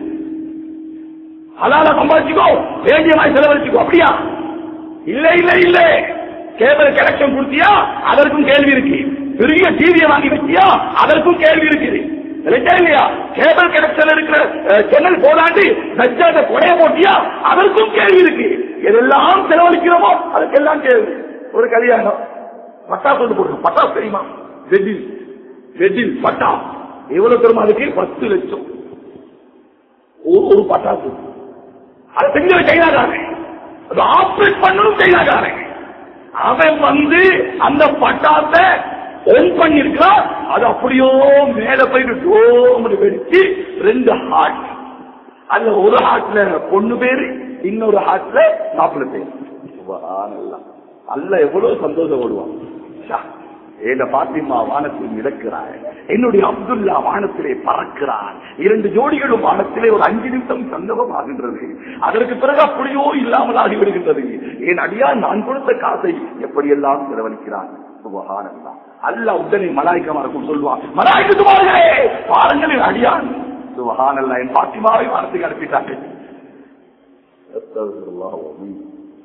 ஹலால சம்பாதிச்சுக்கோ வேண்டிய மாதிரி செலவழிச்சுக்கோ அப்படியா இல்ல இல்ல இல்ல கேபிள் கனெக்ஷன் கொடுத்தியா அதற்கும் கேள்வி இருக்கு பெரிய டிவியை வாங்கி வச்சியா அதற்கும் கேள்வி இருக்குது இல்லையா இல்லையா கேபிள் கனெக்ஷன் இருக்கிற சேனல் போதாண்டு சஜ்ஜாத கொடைய போட்டியா அதற்கும் கேள்வி இருக்கு எதெல்லாம் செலவழிக்கிறோமோ அதுக்கெல்லாம் கேள்வி ஒரு கல்யாணம் பட்டாசு வந்து போடுங்க பட்டாசு தெரியுமா வெட்டில் வெட்டில் பட்டா எவ்வளவு தெரியுமா அதுக்கு பத்து லட்சம் ஒரு ஒரு பட்டாசு அது செஞ்ச சைனாக்காரன் அது ஆப்ரேட் பண்ணணும் சைனாக்காரன் அவன் வந்து அந்த பட்டாசை ஒன் பண்ணிருக்கான் அது அப்படியோ மேல போயிட்டு டோம்னு வெடிச்சு ரெண்டு ஹார்ட் அதுல ஒரு ஹார்ட்ல பொண்ணு பேரு இன்னொரு ஹார்ட்ல மாப்பிள்ளை பேரு சுபஹானல்லாஹ். அல்லாஹ் எவ்வளவு சந்தோஷப்படுவான் ஷா, ஏண்ட பாத்திமா வானத்தில் மிதக்கிறாய் என்னுடைய அப்துல்லா வானத்திலே பறக்கிறான் இரண்டு ஜோடிகளும் வானத்திலே ஒரு அஞ்சு நிமிஷம் சந்தோகம் ஆகின்றது அதற்கு பிறகு அப்படியோ இல்லாமல் ஆகிவிடுகின்றது என் அடியா நான் கொடுத்த காசை எப்படியெல்லாம் செலவழிக்கிறான் சுபஹானல்லா அல்லாஹ் உடனே மலாய்க்கமாருக்கும் சொல்லுவான் மலாய்க்குமார்களே பாருங்கள் என் அடியான் சுபஹானல்லா என் பாத்திமாவை வானத்துக்கு அனுப்பிட்டார்கள் அஸ்தக்ஃபிருல்லாஹ் வ அத்தூபு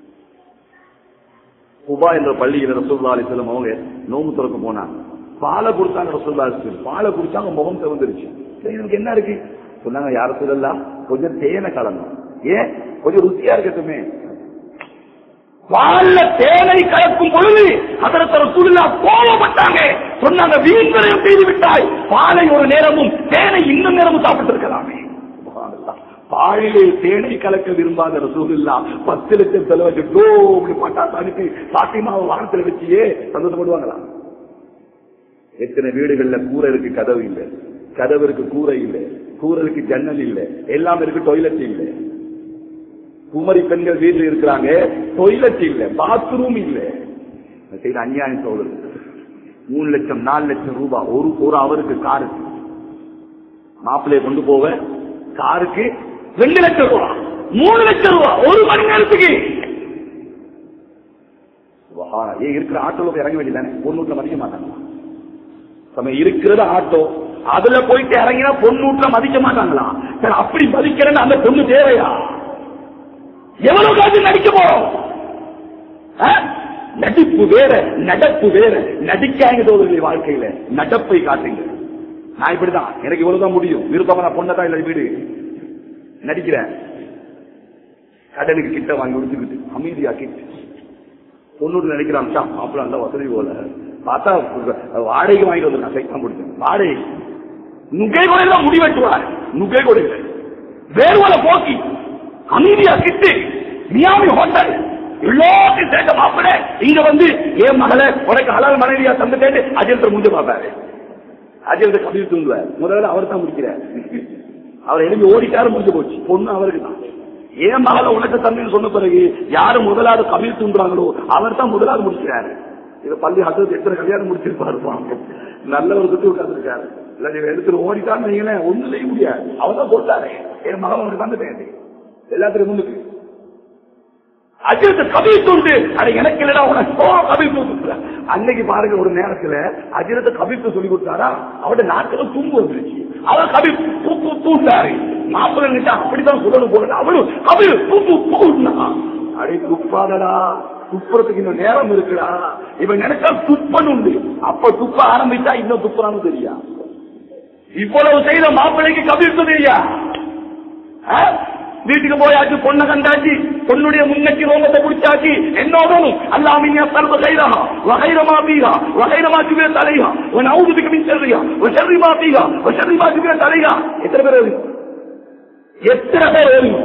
குபா என்ற பள்ளியில் ரசூல்லா அலிஸ்லம் அவங்க நோம்பு திறக்க போனாங்க பாலை கொடுத்தாங்க ரசூல்லா அலிஸ்லம் பாலை குடிச்சாங்க முகம் திறந்துருச்சு சரி இதுக்கு என்ன இருக்கு சொன்னாங்க யார சொல்லலாம் கொஞ்சம் தேனை கலந்தோம் ஏன் கொஞ்சம் ருசியா இருக்கட்டுமே பால்ல தேனை கலக்கும் பொழுது அதற்கு ரசூலுல்லா கோபப்பட்டாங்க சொன்னாங்க வீண்களையும் செய்து விட்டாய் பாலை ஒரு நேரமும் தேனை இன்னும் நேரமும் சாப்பிட்டு இருக்கலாமே சுப்ஹானல்லாஹ். பாலிலே தேனை கலக்க விரும்பாத ரசூலுல்லா பத்து லட்சம் செலவழிச்சு டோ அப்படி பட்டாசு அனுப்பி பாத்திமாவை வானத்துல வச்சியே சந்தோஷப்படுவாங்களா எத்தனை வீடுகள்ல கூரை இருக்கு கதவு இல்ல கதவு இருக்கு கூரை இல்ல கூரைக்கு ஜன்னல் இல்ல எல்லாம் இருக்கு டொய்லெட் இல்ல குமரி பெண்கள் வீட்டுல இருக்கிறாங்க டொய்லெட் இல்ல பாத்ரூம் இல்ல செய்த அநியாயம் சொல்றது மூணு லட்சம் நாலு லட்சம் ரூபாய் ஒரு ஒரு அவருக்கு காருக்கு மாப்பிள்ளைய கொண்டு போவ காருக்கு ரெண்டு லட்சம் ரூபாய் மூணு லட்சம் ரூபாய் ஒரு மணி நேரத்துக்கு சுபஹான. ஏன் இருக்கிற ஆட்டோல போய் இறங்க வேண்டியதானே பொண்ணூட்ல மதிக்க மாட்டாங்களா நம்ம இருக்கிறது ஆட்டோ அதுல போயிட்டு இறங்கினா பொண்ணூட்ல மதிக்க மாட்டாங்களா சரி அப்படி மதிக்கிறேன்னு அந்த பொண்ணு தேவையா எவ்வளவு காசு நடிக்க போறோம் ஆ? நடிப்பு வேற நடப்பு வேற நடிக்காங்க தோழர்களே வாழ்க்கையில நடப்பை காட்டுங்க நான் இப்படிதான் எனக்கு இவ்வளவுதான் முடியும் விருப்பமா நான் பொண்ணதான் இல்ல வீடு நடிக்கிறேன் கடனுக்கு கிட்ட வாங்கி கொடுத்துக்கிட்டு அமைதியா கிட்டு பொண்ணு நினைக்கிறான் சாம் மாப்பிள்ள நல்ல வசதி போல பார்த்தா வாடகைக்கு வாங்கிட்டு வந்திருக்கான் சைத்தான் பிடிச்சேன் வாடகை நுகை கொடையில முடி வெட்டுவார் நுகை கொடையில வேர்வலை போக்கி அமைதியா கிட்டு மியாமி ஹோட்டல் எல்லாத்தையும் சேர்த்த மாப்பிள்ள இங்க வந்து என் மகளை உனக்கு ஹலால் மனைவியா தந்துட்டேன்னு அஜயத்தை முடிஞ்சு பார்ப்பாரு அஜயத்தை கபில் தூங்குவார் முதல்ல அவர் தான் முடிக்கிறார் அவர் எழுதி ஓடிட்டாரு முடிஞ்சு போச்சு பொண்ணு அவருக்கு தான் ஏன் மகளை உனக்கு தந்தேன்னு சொன்ன பிறகு யாரு முதலாவது கபில் தூங்குறாங்களோ அவர் தான் முதலாவது முடிக்கிறாரு இத பள்ளி ஹசரத் எத்தனை கல்யாணம் முடிச்சிருப்பாரு பாருங்க. நல்ல ஒரு சுத்தி உட்கார்ந்துருக்காரு இல்ல நீங்க எடுத்துட்டு ஓடிட்டான்னு வைங்களேன் ஒண்ணும் செய்ய முடியாது அவர் தான் சொல்லிட்டாரு என் மகன் உனக்கு தந்துட்டேன் எல்லாத்துக்கும் முன்னுக்கு அஜிரத்தை கபில் தூண்டு அது எனக்கு இல்லடா உனக்கு ஓ கபில் தூண்டு அன்னைக்கு பாருங்க ஒரு நேரத்துல அஜிரத்தை கபில் சொல்லி கொடுத்தாரா அவட நாட்கள் தூங்கு வந்துருச்சு அவர் கபில் தூ தூ தூண்டாரு மாப்பிள்ளை நினைச்சா அப்படித்தான் சொல்லணும் போல அவளும் கபில் தூ தூ தூண்டா அடே துப்பாதடா துப்புறதுக்கு இன்னும் நேரம் இருக்குடா இவன் நினைச்சா துப்பன் உண்டு அப்ப துப்ப ஆரம்பிச்சா இன்னும் துப்புறான்னு தெரியா இவ்வளவு செய்த மாப்பிள்ளைக்கு கபில் தெரியா ஆ? வீட்டுக்கு போயாச்சு பொண்ணை கண்டாச்சு பொண்ணுடைய முன்னக்கி ரோமத்தை குடிச்சாச்சு என்னோடனும் அல்லாமியா சர்வ கைரஹா வகைரமா பீகா வகைரமா ஜுபே தலையா உன் அவுதுக்கு மின் செல்றியா உன் செல்றிமா பீகா உன் செல்றிமா ஜுபே தலையா எத்தனை பேர் எழுதும் எத்தனை பேர் எழுதும்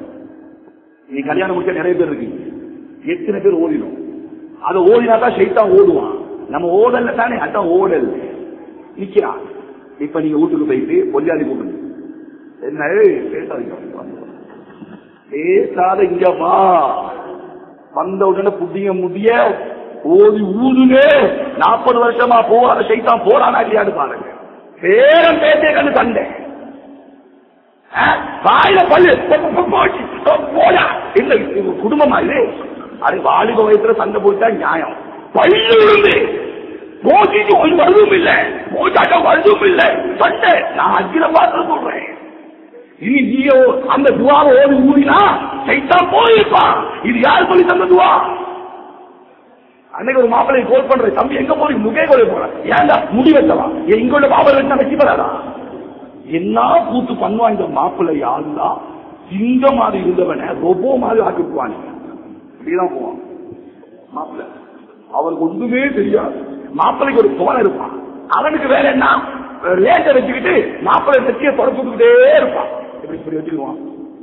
நீ கல்யாணம் முடிச்ச நிறைய பேர் இருக்கு எத்தனை பேர் ஓடிடும் அதை ஓடினா தான் ஷைத்தான் ஓடுவான் நம்ம ஓடல தானே அதான் ஓடல் நிக்கிறான் இப்ப நீங்க வீட்டுக்கு போயிட்டு பொஞ்சாதி கூப்பிடுங்க என்ன ஏய், பேசாதீங்க பேசாத இங்க வா வந்த உடனே புதிய முடிய ஓதி ஊதுங்க நாற்பது வருஷமா போவாத சைத்தான் போறானா இல்லையான்னு பாருங்க பேரம் பேசே கண்டு சண்டை அஹ், வாயில பல்லு பொ- பொ- போச்சு. பொ- போடா இந்த இது குடும்பமா இது அது வாலிப வயசுல சண்டை போட்டா நியாயம் பல்லு விழுந்து போச்சிட்டு ஒரு வருதும் இல்ல போச்சாட்ட வருதும் இல்ல சண்டை நான் அஞ்சில பார்த்து சொல்றேன் இனி நீயோ அந்த துவாவை ஓடி ஊறினா சைத்தான் போயிருப்பான் இது யார் சொல்லி தந்த துவா அன்னைக்கு ஒரு மாப்பிள்ளை கோல் பண்ற தம்பி எங்க போறீங்க முகே கோலை போற ஏன்டா முடி வெட்டவா ஏன் இங்க உள்ள பாபர் வெட்டா வெட்டி பெறாதா என்ன கூத்து பண்ணுவான் இந்த மாப்பிள்ளை யாருந்தா சிங்க மாதிரி இருந்தவன ரொபோ மாதிரி ஆக்கி விட்டுவாங்க இப்படிதான் போவான் மாப்பிள்ளை அவருக்கு ஒன்றுமே தெரியாது மாப்பிள்ளைக்கு ஒரு தோலை இருப்பான் அவனுக்கு வேற என்ன லேட்டை வச்சுக்கிட்டு மாப்பிள்ளை வச்சிய தொடச்சுக்கிட்டே இருப்பான் இப்படி இப்படி வச்சுக்குவான்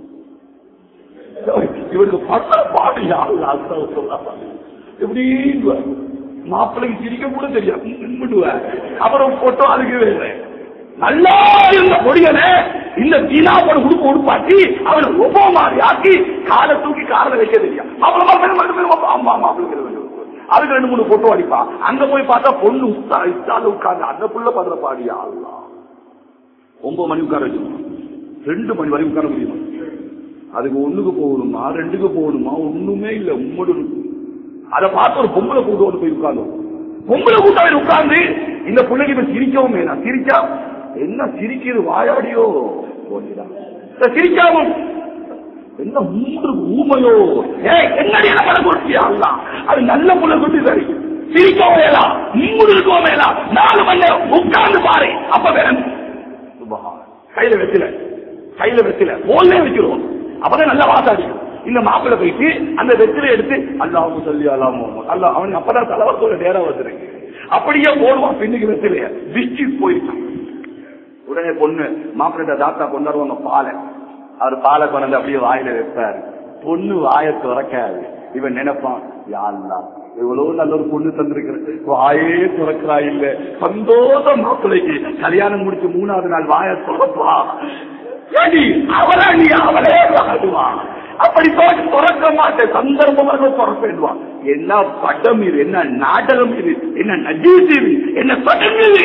இவருக்கு பட்ட பாடு யாரு இப்படி மாப்பிள்ளைக்கு சிரிக்க கூட தெரியாது கும்பிடுவார் அப்புறம் போட்டோ அதுக்கு வேற நல்லா இருந்த பொடியனை இந்த தீனா போட உடுப்பு உடுப்பாட்டி அவனை ரொம்ப மாதிரி ஆக்கி காலை தூக்கி காலை வைக்க தெரியும் அப்புறம் ஆமா மாப்பிள்ளை அதுக்கு ரெண்டு மூணு போட்டோ அடிப்பான் அங்க போய் பார்த்தா பொண்ணு உத்தா இஸ்டால உட்கார்ந்து அந்த புள்ள படுற பாடியா அல்லா ஒன்பது மணி உட்கார வச்சிருவான் ரெண்டு மணி வரை உட்கார முடியுமா அதுக்கு ஒண்ணுக்கு போகணுமா ரெண்டுக்கு போகணுமா ஒண்ணுமே இல்ல உம்மடு அதை பார்த்து ஒரு பொம்பளை கூட்டோடு போய் உட்கார்ந்தோம் பொம்பளை கூட்டம் உட்கார்ந்து இந்த பிள்ளைக்கு இப்ப சிரிக்கவும் வேணாம் சிரிச்சா என்ன சிரிக்கிறது வாயாடியோ போட்டுதான். இந்த சிரிக்காவும் என்ன மூன்று ஊமையோ ஏய் என்னடி என்ன பண்ண கொடுத்தியா அல்லாஹ்? அது நல்ல புள்ள கொண்டு சரி சிரிக்கவும் வேலாம் மூணு இருக்கவும் வேலாம் நாலு மணி நேரம் உட்கார்ந்து பாரு அப்ப வேணும் சுபஹான். கையில வெத்தில கையில வெத்தில போல்லே வச்சிருவோம் அப்பதான் நல்ல வாசாடி இந்த மாப்பிள்ளை போயிட்டு அந்த வெத்தில எடுத்து அல்லாஹ் சொல்லி அல்லாஹ் அல்லாஹ் அவனுக்கு அப்பதான் தலைவரத்தோட நேரம் வந்துருக்கு அப்படியே போடுவான் பின்னுக்கு வெத்திலைய பிச்சு போயிருக்கான் உடனே பொண்ணு மாப்பிள்ளை தாத்தா கொண்டாடுவாங்க பாலை அவர் பாலை கொண்டு அப்படியே வாயில வைப்பாரு பொண்ணு வாயை துறக்காது இவன் நினைப்பான் யாருலா இவ்வளவு நல்ல ஒரு பொண்ணு தந்திருக்கிறது வாயே துறக்கிறா இல்ல சந்தோஷம் மாப்பிள்ளைக்கு கல்யாணம் முடிச்சு மூணாவது நாள் வாயை துறப்பா ஏடி அவரா நீ அவளே வாடுவா அப்படி தோற்று துறக்க மாட்டேன் சந்தர்ப்பமாக துறப்பேடுவான் என்ன படம் இது என்ன நாடகம் இது என்ன நஜீஸ் இது என்ன படம் இது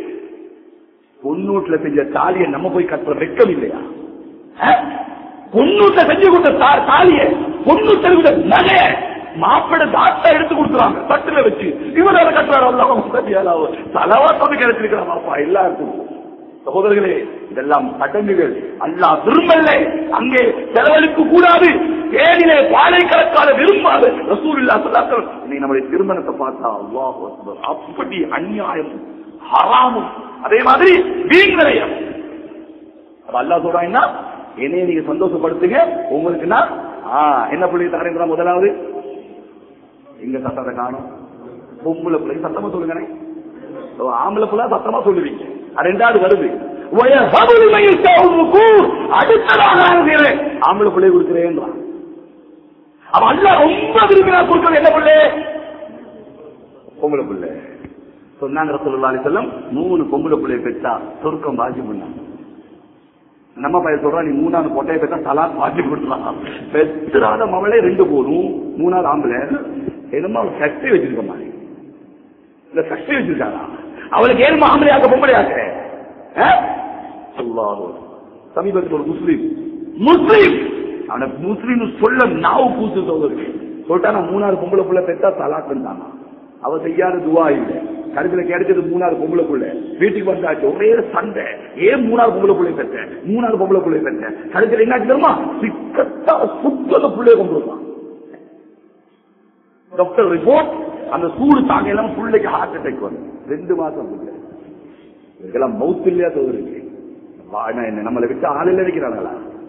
பொன்னூட்ல செஞ்ச தாலியை நம்ம போய் கட்டுற வெக்கம் இல்லையா அஹ்? பொன்னூட்ல செஞ்சு கொடுத்த தா- தாலிய பொண்ணு விட நகைய மாப்பிட தாத்தா எடுத்து கொடுக்குறாங்க தட்டுல வச்சு இவர் அதை கட்டுறாரு அல்லாஹ் தலவாத்தோடு கிடைச்சிருக்கிறான் அப்பா எல்லாருக்கும் சகோதரர்களே இதெல்லாம் சடங்குகள் அல்லாஹ் விரும்பல அங்கே செலவழிக்க கூடாது தேனிலே பாலை கலக்காத விரும்பாது ரசூல் இல்லா சொல்லாக்கள் நீ நம்முடைய திருமணத்தை பார்த்தா அல்லாஹ் அக்பர். அப்படி அநியாயம் ஹராமும் அதே மாதிரி வீண் விரயம் அப்ப அல்லாஹ் சொல்றாங்கன்னா என்னைய நீங்க சந்தோஷப்படுத்துங்க உங்களுக்குன்னா ஆ, என்ன பிள்ளை தரேன் முதலாவது எங்க சத்தத்தை காணும் பொம்பளை பிள்ளை சத்தமா சொல்லுங்க ஆம்பளை பிள்ளை சத்தமா சொல்லுவீங்க அது ரெண்டாவது வருது வயசபுரிமையில் சவுமுக்கு அடுத்ததாக நான் செய்றேன். ஆம்பளை பிள்ளை கொடுக்கிறேன்றான் அவன் அல்ல ரொம்ப விரும்பினா கொடுக்கறது என்ன பிள்ளை பொம்பளை பிள்ளை சொன்னாங்க ரசூலுல்லாஹி அலைஹி வஸல்லம் மூணு பொம்பளை பிள்ளைய பெற்றா சொர்க்கம் வாஜி பண்ணாங்க நம்ம பையன் சொல்றான் நீ மூணாவது பொட்டையை பெற்றா சலாத் வாஜி கொடுத்துலாம் பெற்றாத மவளே ரெண்டு போதும் மூணாவது ஆம்பளை என்னமோ அவள் சக்தி வச்சிருக்க மாதிரி இல்ல சக்தி வச்சிருக்காங்க அவளுக்கு ஏழுமா ஆம்பளையாக்க பொம்பளையாக்க சமீபத்தில் ஒரு முஸ்லீம் முஸ்லீம் அவனை முஸ்லீம் சொல்ல நாவு கூத்து சொல்றது சொல்லிட்டா நான் மூணாவது பொம்பளை புள்ள பெற்றா தலாக்குன்னு அவ செய்யாத துவா இல்ல கருத்துல கிடைச்சது மூணாவது பொம்பளை புள்ள வீட்டுக்கு வந்தாச்சு ஒரே சண்டை ஏன் மூணாவது பொம்பளை புள்ளை பெற்ற மூணாவது பொம்பளை புள்ளை பெற்ற கருத்துல என்ன தெரியுமா சிக்கத்தா சுத்தத புள்ளைய கொண்டு வருவான் டாக்டர் ரிப்போர்ட் அந்த சூடு தாங்க எல்லாம் பிள்ளைக்கு ஹார்ட் அட்டாக் வரும் ரெண்டு மாசம் பிள்ளை இதெல்லாம் மவுத் இல்லையா தோதுருக்கு என்ன நம்மளை விட்டு ஆளில் இருக்கிறாங்களா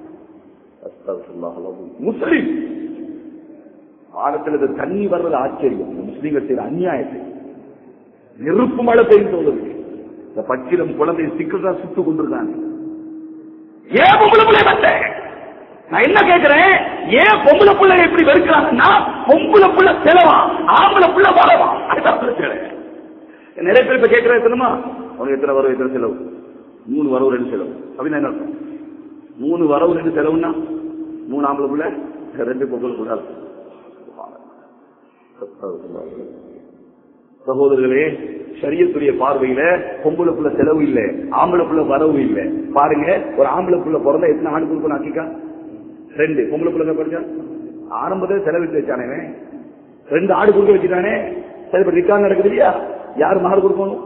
முஸ்லிம் வானத்தில் இது தண்ணி வர்றது ஆச்சரியம் இந்த முஸ்லீம்கள் செய்யற அநியாயத்தை நெருப்பு மழை பெய்யும் தோதுருக்கு இந்த பச்சிலம் குழந்தை சிக்கல் தான் சுட்டு கொண்டிருக்காங்க ஏன் பொம்பளை பிள்ளை வந்தேன் நான் என்ன கேட்கிறேன் ஏன் பொம்பளை பிள்ளை எப்படி வெறுக்கிறாங்கன்னா பொம்பளை பிள்ளை செலவா ஆம்பளை பிள்ளை வரவா அதுதான் பிரச்சனை நிறைய பேர் இப்ப கேட்கறது தெரியுமா உனக்கு எத்தனை வரவு எத்தனை செலவு மூணு வரவு ரெண்டு செலவு அப்படின்னா என்ன அர்த்தம் மூணு வரவு ரெண்டு செலவுன்னா மூணு ஆம்பளை பிள்ளை ரெண்டு பொம்பளை பிள்ளை சகோதரர்களே சரியத்துடைய பார்வையில பொம்பளை புள்ள செலவு இல்ல ஆம்பளை புள்ள வரவு இல்ல பாருங்க ஒரு ஆம்பளை புள்ள பிறந்தா எத்தனை ஆண்டு கொடுக்கணும் அக்கிக்கா ரெண்டு பொம்பளை புள்ள படிச்சா ஆரம்பத்துல செலவிட்டு வச்சானே இவன். ரெண்டு ஆடு கொடுக்க வச்சுட்டானே சரி இப்ப நிக்கா நடக்குது இல்லையா யார் மாடு கொடுக்கணும்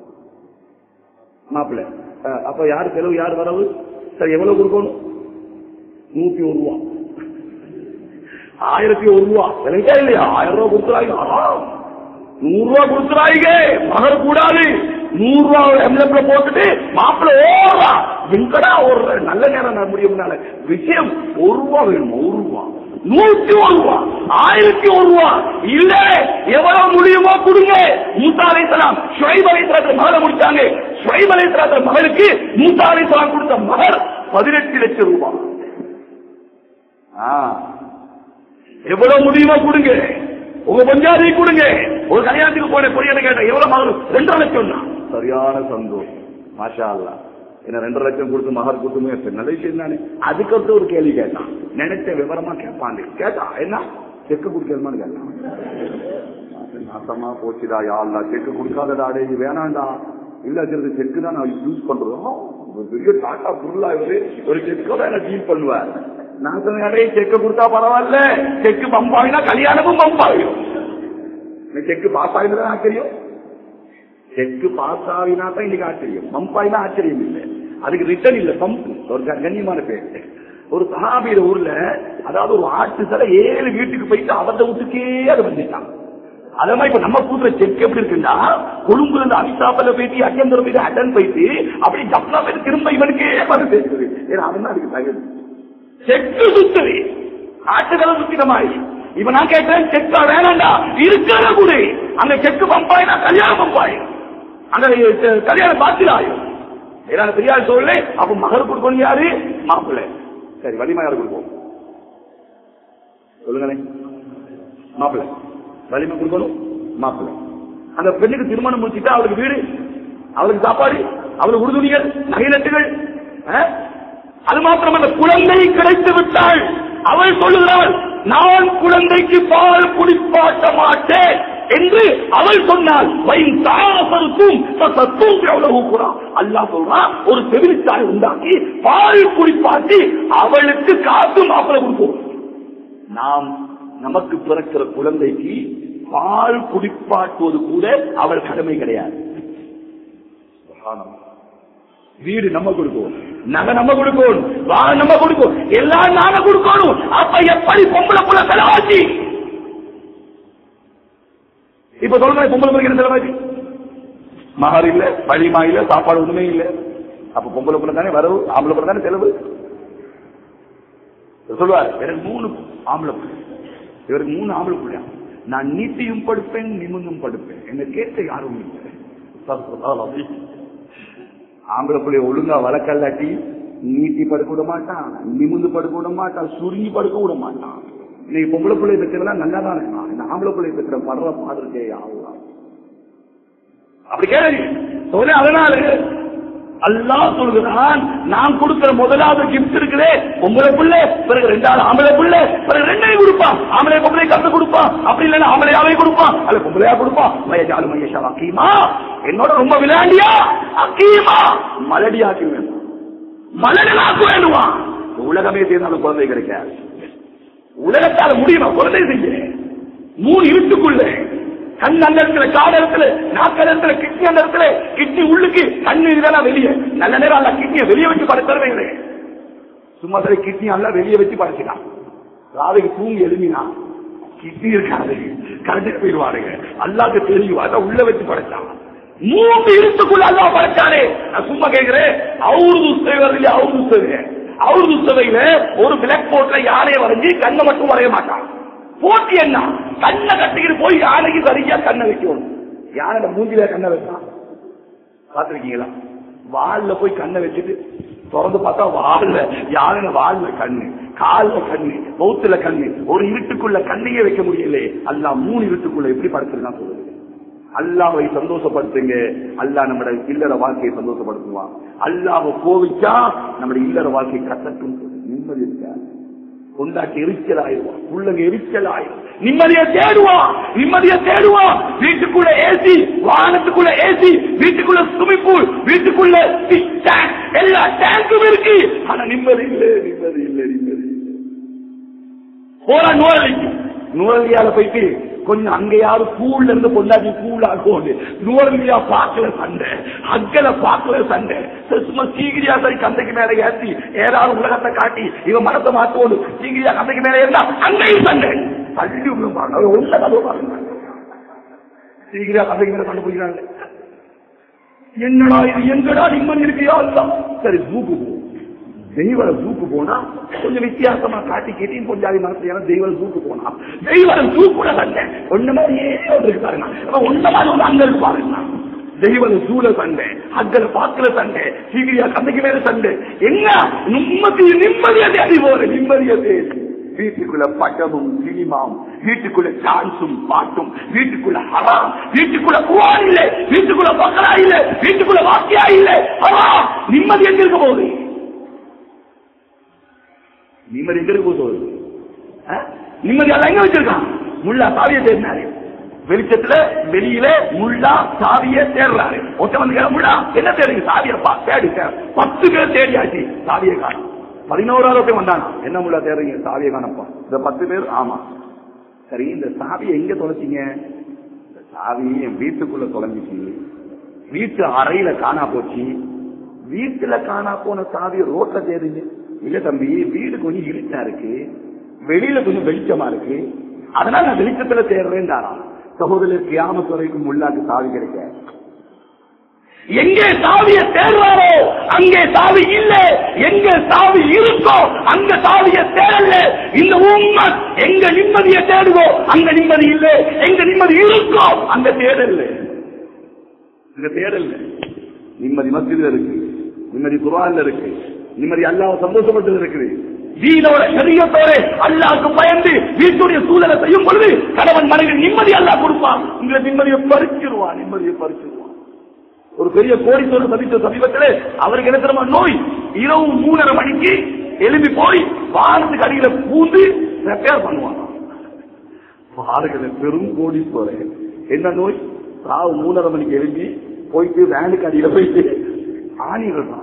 மாப்பிள்ள அஹ், அப்ப யார் செலவு யார் வரவு சரி எவ்வளவு கொடுக்கணும் நூத்தி ஒரு ரூபா ஆயிரத்தி ஒரு ரூபா விலைக்கா இல்லையா ஆயிரம் ரூபாய் கொடுத்துறாங்க ஆறாம். நூறு ரூபா கொடுத்துறாங்க மகர் கூடாது நூறு ரூபா எம்எல்ஏ போட்டுட்டு மாப்பிள்ள ஓடுறா எங்கடா ஒரு நல்ல நேரம் நான் முடியும்னால விஷயம் ஒரு ரூபா வேணும் ஒரு ரூபா நூத்தி ஒரு ரூபா ஆயிரத்தி ஒரு ரூபா இல்ல எவ்வளவு முடியுமோ கொடுங்க மூசா அலைசலாம் ஷுவைப் அலைசலாத்துல மகளை முடிச்சாங்க ஷுவைப் அலைசலாத்துல மகளுக்கு மூசா அலைசலாம் கொடுத்த மகர் பதினெட்டு லட்சம் ரூபாய் ஆ. எவ்வளவு முடியுமோ கொடுங்க உங்க பஞ்சாதி கொடுங்க ஒரு கல்யாணத்துக்கு போன பொரியனை கேட்டேன் எவ்வளவு மகர் ரெண்டரை லட்சம் தான் சரியான சந்தோஷம் மாஷா அல்லா என்ன ரெண்டரை லட்சம் கொடுத்து மகர் கொடுத்துமே நல்ல விஷயம் தானே அதுக்கப்புறம் ஒரு கேள்வி கேட்டான் நினைச்ச விவரமா கேட்பான் கேட்டான் என்ன செக்கு குடிக்கணுமான்னு கேட்டான் நாசமா போச்சுடா யாழ்லா செக்கு கொடுக்காதடா டேய் வேணாண்டா இல்ல அது செக்கு தான் நான் யூஸ் பண்றோம் ஒரு பெரிய டாட்டா பொருளா இவரு ஒரு செக்கோட என்ன டீல் பண்ணுவார் நான் சொன்னேன் செக்கு கொடுத்தா பரவாயில்ல செக்கு பம்ப் ஆகினா கல்யாணமும் பம்ப் ஆகிடும் செக்கு பாஸ் ஆகினதான் ஆச்சரியம் செக்கு பாஸ் ஆகினா தான் இன்னைக்கு ஆச்சரியம் பம்ப் ஆகினா ஆச்சரியம் இல்லை அதுக்கு ரிட்டர்ன் இல்ல பம்ப் ஒரு க- கண்ணியமான பேர் ஒரு சஹாபியில ஊர்ல அதாவது ஒரு ஆட்டு சிலை ஏழு வீட்டுக்கு போயிட்டு அவர்த வீட்டுக்கே அது வந்துட்டான் அதே மாதிரி இப்ப நம்ம கூட்டுற செக் எப்படி இருக்குன்னா கொழும்புல இருந்து அவிசாப்பல போயிட்டு அஜந்தரம் போயிட்டு அட்டன் போயிட்டு அப்படி ஜப்னா போயிட்டு திரும்ப இவனுக்கே வருது ஏன்னா அவன் தான் அதுக்கு தகுதி செக்கு சுத்துது ஆட்டுகளை சுத்தின மாதிரி இப்ப நான் கேட்டேன் செக்கா வேணாண்டா இருக்கிற கூட அங்க செக்கு பம்பாயினா கல்யாணம் பம்பாயும் அங்க அஹ், கல்யாணம் பாத்திராயும் ஏன்னா பெரியார் சொல்லு அப்ப மகர் கொடுக்கணும் யாரு மாப்பிள்ளை சரி வலிமா யாரு கொடுப்போம் சொல்லுங்களேன் மாப்பிள்ளை வலிமை கொடுக்கணும் மாப்பிள்ளை அந்த பெண்ணுக்கு திருமணம் முடிச்சுட்டா அவளுக்கு வீடு அவளுக்கு சாப்பாடு அவளுக்கு உறுதுணிகள் நகைநட்டுகள் அஹ்? அது மாத்திரமல்ல குழந்தை கிடைத்து விட்டாள் அவள் சொல்லுகிறாள் நான் குழந்தைக்கு பால் குடிப்பாட்ட மாட்டேன் என்று அவள் சொன்னாள் வயின் தாசருக்கும் சத்தும் எவ்வளவு கூறா அல்லாஹ் சொல்றான் ஒரு செவிலித்தாய் உண்டாக்கி பால் குடிப்பாட்டி அவளுக்கு காசு மாப்பிளை கொடுப்போம் நாம் நமக்கு பிறக்கிற குழந்தைக்கு பால் குடிப்பாட்டுவது கூட அவள் கடமை கிடையாது சுப்ஹானல்லாஹ். வீடு நம்ம கொடுப்போம் நகை நம்ம கொடுப்போம் வாகனம் நம்ம கொடுப்போம் எல்லாம் நாங்க கொடுக்கணும் அப்ப எப்படி பொம்பளை புள்ள செலவாச்சு இப்ப சொல்லுங்க பொம்பளை பிள்ளைக்கு செலவாச்சு மகர் இல்ல வழிமா இல்ல சாப்பாடு ஒண்ணுமே இல்ல அப்ப பொம்பளை புள்ள தானே வரவு ஆம்பளை புள்ள தானே செலவு சொல்லுவார் எனக்கு மூணு ஆம்பளை பிள்ளை இவருக்கு மூணு ஆம்பளை பிள்ளை நான் நீட்டியும் படுப்பேன் நிமிந்தும் படுப்பேன் என்ன கேட்ட யாரும் இல்லை ஆம்பளை பிள்ளைய ஒழுங்கா வளர்க்கல்லாட்டி நீட்டி படுக்க விட மாட்டான் நிமிந்து படுக்க விட மாட்டான் சுருங்கி படுக்க விட மாட்டான் இன்னைக்கு பொம்பளை பிள்ளை பெற்றவெல்லாம் நல்லா தான் இருக்கான் இந்த ஆம்பளை பிள்ளை பெற்ற படுற பாடு இருக்கே ஆகலாம் அப்படி கேளுங்க சொல்ல அதனால அல்லாஹ் சொல்கிறான் நான் கொடுக்கிற முதலாவது கிஃப்ட் இருக்குதே பொம்பளை பிள்ளை பிறகு ரெண்டாவது ஆம்பளை பிள்ளை பிறகு ரெண்டையும் கொடுப்பான் ஆம்பளை பொம்பளை கத்து கொடுப்பான் அப்படி இல்லைன்னா ஆம்பளையாவே கொடுப்பான் அல்ல பொம்பளையா கொடுப்பான் மயஜாலு மையஷா அக்கீமா என்னோட ரொம்ப விளையாண்டியா அக்கீமா மலடியாக்கி வேணும் மலடலாக்கு வேணுமா இந்த உலகமே சேர்ந்தாலும் குழந்தை கிடைக்காது உலகத்தால முடியுமா குழந்தை செய்ய மூணு இருட்டுக்குள்ள கண் அந்த இடத்துல காடு இடத்துல நாக்கு அந்த இடத்துல கிட்னி அந்த இடத்துல கிட்னி உள்ளுக்கு கண்ணு இதெல்லாம் வெளியே நல்ல நேரம் அல்ல கிட்னியை வெளியே வச்சு படைத்தருவேன் சும்மா சரி கிட்னி எல்லாம் வெளியே வச்சு படைச்சிட்டான் ராவைக்கு தூங்கி எழுமினா கிட்னி இருக்காது கரண்ட் போயிடுவாருங்க அல்லாக்கு தெரியும் அதான் உள்ள வச்சு படைச்சான் மூன்று இருட்டுக்குள்ள அல்லா படைச்சானே நான் சும்மா கேட்கிறேன் அவரு துஸ்தவர் இல்லையா அவரு துஸ்தவர் அவரு துஸ்தவையில ஒரு பிளாக் போர்ட்ல யானையை வரைஞ்சி கண்ணை மட்டும் வரைய மாட்டான் போட்டி என்ன கண்ணை கட்டிக்கிட்டு போய் யானைக்கு சரியா கண்ணை வைக்கணும் யானை மூஞ்சில கண்ணை வைக்கலாம் பாத்திருக்கீங்களா வால்ல போய் கண்ணை வச்சுட்டு திறந்து பார்த்தா வால்ல யானை வால்ல கண்ணு கால்ல கண்ணு பௌத்துல கண்ணு ஒரு இருட்டுக்குள்ள கண்ணையே வைக்க முடியல அல்லா மூணு இருட்டுக்குள்ள எப்படி படுத்திருக்கான் சொல்லுங்க அல்லாவை சந்தோஷப்படுத்துங்க அல்லாஹ் நம்மட இல்லற வாழ்க்கையை சந்தோஷப்படுத்துவான் அல்லாவை கோவிச்சா நம்முடைய இல்லற வாழ்க்கை கட்டட்டும் நிம்மதி இருக்காது கொண்டாட்டி எரிச்சல் ஆயிடுவான் உள்ளங்க எரிச்சல் ஆயிடும் நிம்மதியை தேடுவான் நிம்மதியை தேடுவான் வீட்டுக்குள்ள ஏசி வாகனத்துக்குள்ள ஏசி வீட்டுக்குள்ள ஸ்விமிங் பூல் வீட்டுக்குள்ள fish tank, எல்லா டேங்கும் இருக்கு ஆனா நிம்மதி இல்ல நிம்மதி இல்ல நிம்மதி இல்ல போறா நுவரலிக்கு நுவரலியால போயிட்டு கொஞ்சம் அங்கேயாவது கூழ்ல இருந்து கொண்டாடி கூழ் ஆகும் நுவரலியா பாக்கல சண்டை அக்கல பாக்கல சண்டை சும்மா சீகிரியா சரி கந்தைக்கு மேல ஏற்றி ஏதாவது உலகத்தை காட்டி இவன் மனத்தை மாத்தோடு சீகிரியா கந்தைக்கு மேல இருந்தா அங்கேயும் சண்டை தள்ளி விழும் பாருங்க உள்ள கதவு பாருங்க சீகிரியா கந்தைக்கு மேல சண்டை பிடிக்கிறாங்க என்னடா இது எங்கடா நிம்மதி இருக்கியா இல்ல சரி ஜூக்கு போ தெய்வர ஜூக்கு போனா கொஞ்சம் வித்தியாசமா காட்டி கேட்டி கொஞ்சம் அது மனசு ஏன்னா தெய்வர ஜூக்கு போனா தெய்வர ஜூக்குட சண்டை ஒண்ணு மாதிரியே ஒன்று இருக்கு பாருங்க அப்ப ஒண்ணு மாதிரி ஒண்ணு அங்க இருக்கு பாருங்க தெய்வர ஜூல சண்டை அங்கல பாக்கல சண்டை சீகிரியா கந்தைக்கு மேல சண்டை என்ன நிம்மதி நிம்மதியை தேடி போற நிம்மதியை தேடி வீட்டுக்குள்ள பட்டமும் சினிமாவும் வீட்டுக்குள்ள டான்ஸும் பாட்டும் வீட்டுக்குள்ள ஹராம் வீட்டுக்குள்ள குவான் இல்ல வீட்டுக்குள்ள பக்கரா இல்ல வீட்டுக்குள்ள வாக்கியா இல்ல ஹராம் நிம்மதி எங்க இருக்க போகுது நிம்மதி எங்க இருக்க போகுது ஆ? நிம்மதி எல்லாம் எங்க வச்சிருக்கான் முல்லா சாவியை தேடினாரு வெளிச்சத்துல வெளியில முல்லா சாவிய தேடுறாரு ஒருத்தன் வந்து கேட்டா, முல்லா என்ன தேடுங்க சாவியப்பா தேடி தேடு. பத்து பேர் தேடியாச்சு சாவியை காணும் பதினோராவது பேர் வந்தாங்க என்ன முல்லா தேடுறீங்க சாவியை காணப்பா இந்த பத்து பேர் ஆமா சரி இந்த சாவியை எங்க தொலைச்சிங்க இந்த சாவி என் வீட்டுக்குள்ள தொலைஞ்சிச்சு வீட்டு அறையில காணா போச்சு வீட்டுல காணா போன சாவி ரோட்ல தேடுங்க இல்ல தம்பி வீடு கொஞ்சம் இருட்டா இருக்கு வெளியில கொஞ்சம் வெளிச்சமா இருக்கு அதனால நான் வெளிச்சத்துல தேடுறேன் சகோதரர் கியாமத்து வரைக்கும் முள்ளாக்கு சாவி கிடைக்க எங்கே சாவிய தேடுறாரோ அங்கே சாவி இல்ல எங்க சாவி இருக்கோ அங்க சாவிய தேடல இந்த உண்மை எங்க நிம்மதியை தேடுவோம் அங்க நிம்மதி இல்ல எங்க நிம்மதி இருக்கோ அங்க தேடல அங்க தேடல நிம்மதி மஸ்ஜித்ல இருக்கு நிம்மதி குர்ஆன்ல இருக்கு நிம்மதி அல்லாஹ் சந்தோஷப்பட்டு இருக்குது வீணோட சரியத்தோட அல்லாஹ்க்கு பயந்து வீட்டுடைய சூழலை செய்யும் பொழுது கணவன் மனைவி நிம்மதி அல்லாஹ் கொடுப்பான் இந்த நிம்மதியை பறிச்சிருவான் நிம்மதியை பறிச்சிருவான் ஒரு பெரிய கோடீஸ்வரர் சந்தித்த சமீபத்தில் அவருக்கு என்ன தெரியுமா நோய் இரவு மூணரை மணிக்கு எழுப்பி போய் வானத்துக்கு அடியில பூந்து ரெப்பேர் பண்ணுவாங்க பாருங்களேன் பெரும் கோடீஸ்வரர் என்ன நோய் ராவு மூணரை மணிக்கு எழுப்பி போயிட்டு வேனுக்கு அடியில போயிட்டு ஆணிடுறான்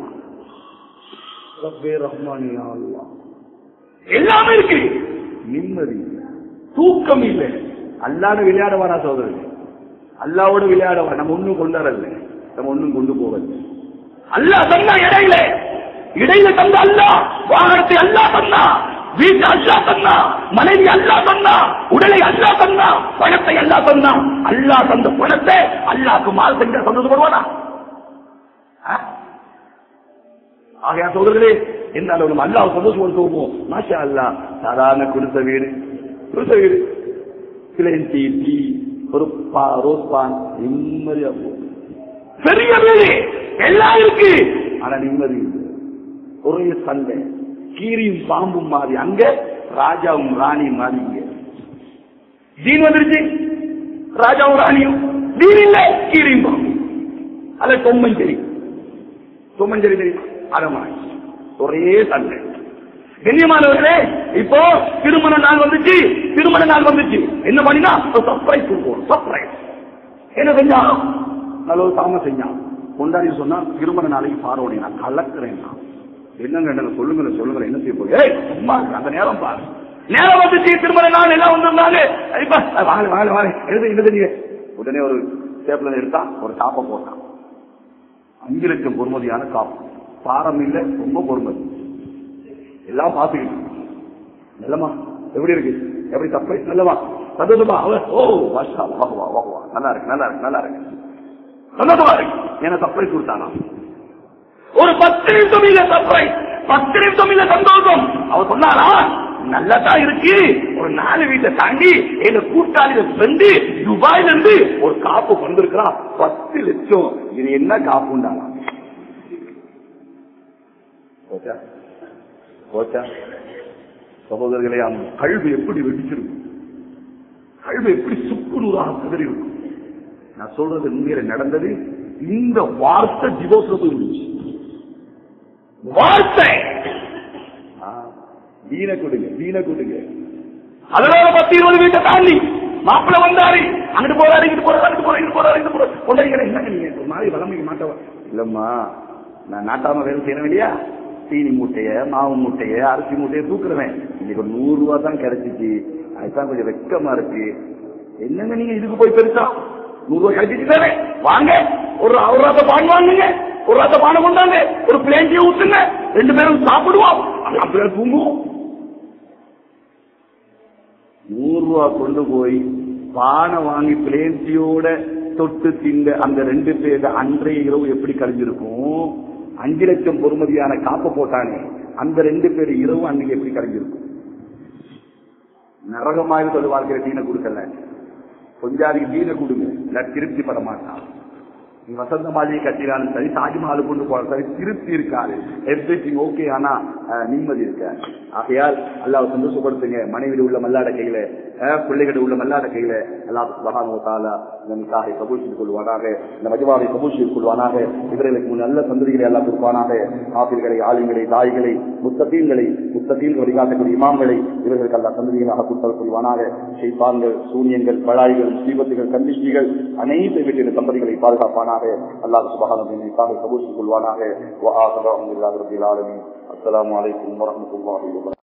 ரப்பே ரஹ்மானி யா அல்லாஹ். எல்லாமே இருக்கு நிம்மதி தூக்கம் இல்லை அல்லாட விளையாட வரா சோதரன் அல்லாவோட விளையாட வர நம்ம ஒண்ணும் கொண்டாடல நம்ம ஒண்ணும் கொண்டு போகல அல்லா தந்தா இடையில இடையில தந்த அல்லா வாகனத்தை அல்லா தந்தா வீட்டு அல்லா தந்தா மனைவி அல்லா தந்தா உடலை அல்லா தந்தா பணத்தை அல்லா தந்தா அல்லா தந்த பணத்தை அல்லாக்கு மால் செஞ்ச சந்தோஷப்படுவானா ஆ? ஆகையா சோதர்களே என்னால நம்ம அல்லாஹ் சந்தோஷம் போவோம் மாஷா அல்லா சாதாரண குடிசை வீடு குடிசை வீடு பிளேன் டீ டீ ஒரு பா ரோஸ் பான் நிம்மதியா போகும் பெரிய வீடு எல்லாம் இருக்கு ஆனா நிம்மதி இல்லை. ஒரே சண்டை கீரியும் பாம்பும் மாறி அங்க ராஜாவும் ராணியும் மாறி இங்க தீன் வந்துருச்சு ராஜாவும் ராணியும் தீன் இல்ல கீரியும் பாம்பும் அல்ல தொம்மஞ்சேரி தொம்மஞ்சேரி தெரியும் அரமாய் ஒரே சண்டை கண்ணியமானவர்களே இப்போ திருமண நாள் வந்துச்சு திருமண நாள் வந்துச்சு என்ன பண்ணினா சர்ப்ரைஸ் கொடுப்போம் சர்ப்ரைஸ் என்ன செஞ்சான் நல்ல ஒரு சாம செஞ்சான் கொண்டாடி சொன்னா திருமண நாளைக்கு பாரோடி நான் கலக்குறேன் நான். என்னங்க என்னங்க சொல்லுங்க சொல்லுங்க என்ன செய்ய போய் ஏய் சும்மா இரு, அந்த நேரம் பாரு நேரம் வந்துச்சு திருமண நாள் எல்லாம் வந்திருந்தாங்க இப்ப வாங்க வாங்க வாங்க எழுது எழுது நீங்க உடனே ஒரு டேப்ல எடுத்தான் ஒரு டாப்பை போட்டான் அஞ்சு லட்சம் பொறுமதியான காப்பு பாரம் இல்ல ரொம்ப பொறுமதி எல்லாம் பார்த்துக்கிட்டு நல்லமா எப்படி இருக்கு எப்படி தப்பை நல்லமா சந்தோஷமா அவ ஓ வாஷா வாகுவா வாகுவா நல்லா இருக்கு நல்லா இருக்கு நல்லா இருக்கு சந்தோஷமா இருக்கு என்ன சர்ப்ரைஸ் கொடுத்தானா ஒரு பத்து நிமிஷம் இல்ல சர்ப்ரைஸ் பத்து நிமிஷம் இல்ல சந்தோஷம் அவ சொன்னாரா நல்லதா இருக்கு ஒரு நாலு வீட்டை தாண்டி எங்க கூட்டாளிய வந்து துபாயில இருந்து ஒரு காப்பு கொண்டிருக்கிறா பத்து லட்சம் இது என்ன காப்புண்டானா போச்சா போச்சா சகோதரர்களே அந்த கல்வி எப்படி வெடிச்சிருக்கும் கல்வி எப்படி சுக்குநூறாக சிதறி இருக்கும் நான் சொல்றது உண்மையில நடந்தது இந்த வார்த்தை டிவோர்ஸ்ல போய் முடிச்சு வார்த்தை ஆ, தீன கொடுங்க தீன கொடுங்க அதுல ஒரு பத்து இருபது வீட்டை தாண்டி மாப்பிள்ள வந்தாரு அங்கிட்டு போறாரு இங்கிட்டு போறாரு அங்கிட்டு போறாரு இங்கிட்டு போறாரு இங்கிட்டு போறாரு கொண்டாடிக்கிறேன் என்னங்க நீங்க ஒரு மாதிரி வளமைக்கு மாட்டவா இல்லம்மா நான் நாட்டாம வேலை செய்யறேன் இல்லையா சீனி மூட்டைய மாவு மூட்டைய அரிசி மூட்டைய தூக்குறேன் இன்னைக்கு ஒரு நூறு ரூபா தான் கிடைச்சிச்சு அதுதான் கொஞ்சம் வெக்கமா இருக்கு என்னங்க நீங்க இதுக்கு போய் பெருசா நூறு ரூபாய் கிடைச்சிட்டு தானே வாங்க ஒரு ஒரு ராத்த பான் வாங்குங்க ஒரு ராத்த பானை கொண்டாங்க ஒரு பிளேன் ஊத்துங்க ரெண்டு பேரும் சாப்பிடுவோம் அப்படியே தூங்குவோம் நூறு ரூபா கொண்டு போய் பானை வாங்கி பிளேன்சியோட தொட்டு திங்க அந்த ரெண்டு பேர் அன்றைய இரவு எப்படி கழிஞ்சிருக்கும் அஞ்சு லட்சம் பொறுமதியான காப்ப போட்டானே அந்த ரெண்டு பேர் இரவு அன்னைக்கு எப்படி கழிஞ்சிருக்கும் நரகமாக சொல்லி வாழ்க்கிற தீனை கொடுக்கல கொஞ்சாதிக்கு தீனை கொடுங்க இல்ல திருப்தி பட மாட்டான் நீ வசந்த மாளிகை கட்டினாலும் சரி தாஜ்மஹால் கொண்டு போனாலும் சரி திருப்தி இருக்காது எவ்ரிதிங் ஓகே ஆனா அஹ், நிம்மதி இருக்க ஆகையால் அல்லாஹ் சந்தோஷப்படுத்துங்க மனைவியில் உள்ள மல்லாட கையில அஹ், பிள்ளைகள் உள்ள மல்லாட கையில அல்லாஹ் சுபஹானஹு வ தஆலா இந்த நிக்காஹை கபூல் செய்து கொள்வானாக இந்த மஜ்மாவை கபூல் செய்து கொள்வானாக இவர்களுக்கு முன் நல்ல சந்ததிகளை எல்லாம் கொடுப்பானாக ஆசிரியர்களை ஆளுங்களை தாய்களை முத்தகீன்களை முத்தகீன் வழிகாட்டக்கூடிய இமாம்களை இவர்களுக்கு அல்லா சந்ததிகளாக கொடுத்தல் கொள்வானாக ஷைத்தான்கள் சூனியங்கள் பழாய்கள் முசீபத்துகள் கண்டிஷ்டிகள் அனைத்து வீட்டின் தம்பதிகளை பாதுகாப்பானாக அல்லாஹ் சுபஹானஹு கபூல் செய்து கொள்வானாக வ ஆஹிரு அல்ஹம்துலில்லாஹி ரப்பில் ஆலமீன் அஸ்ஸலாமு அலைக்கும் வரஹ்மத்துல்லாஹி வபரகாத்துஹு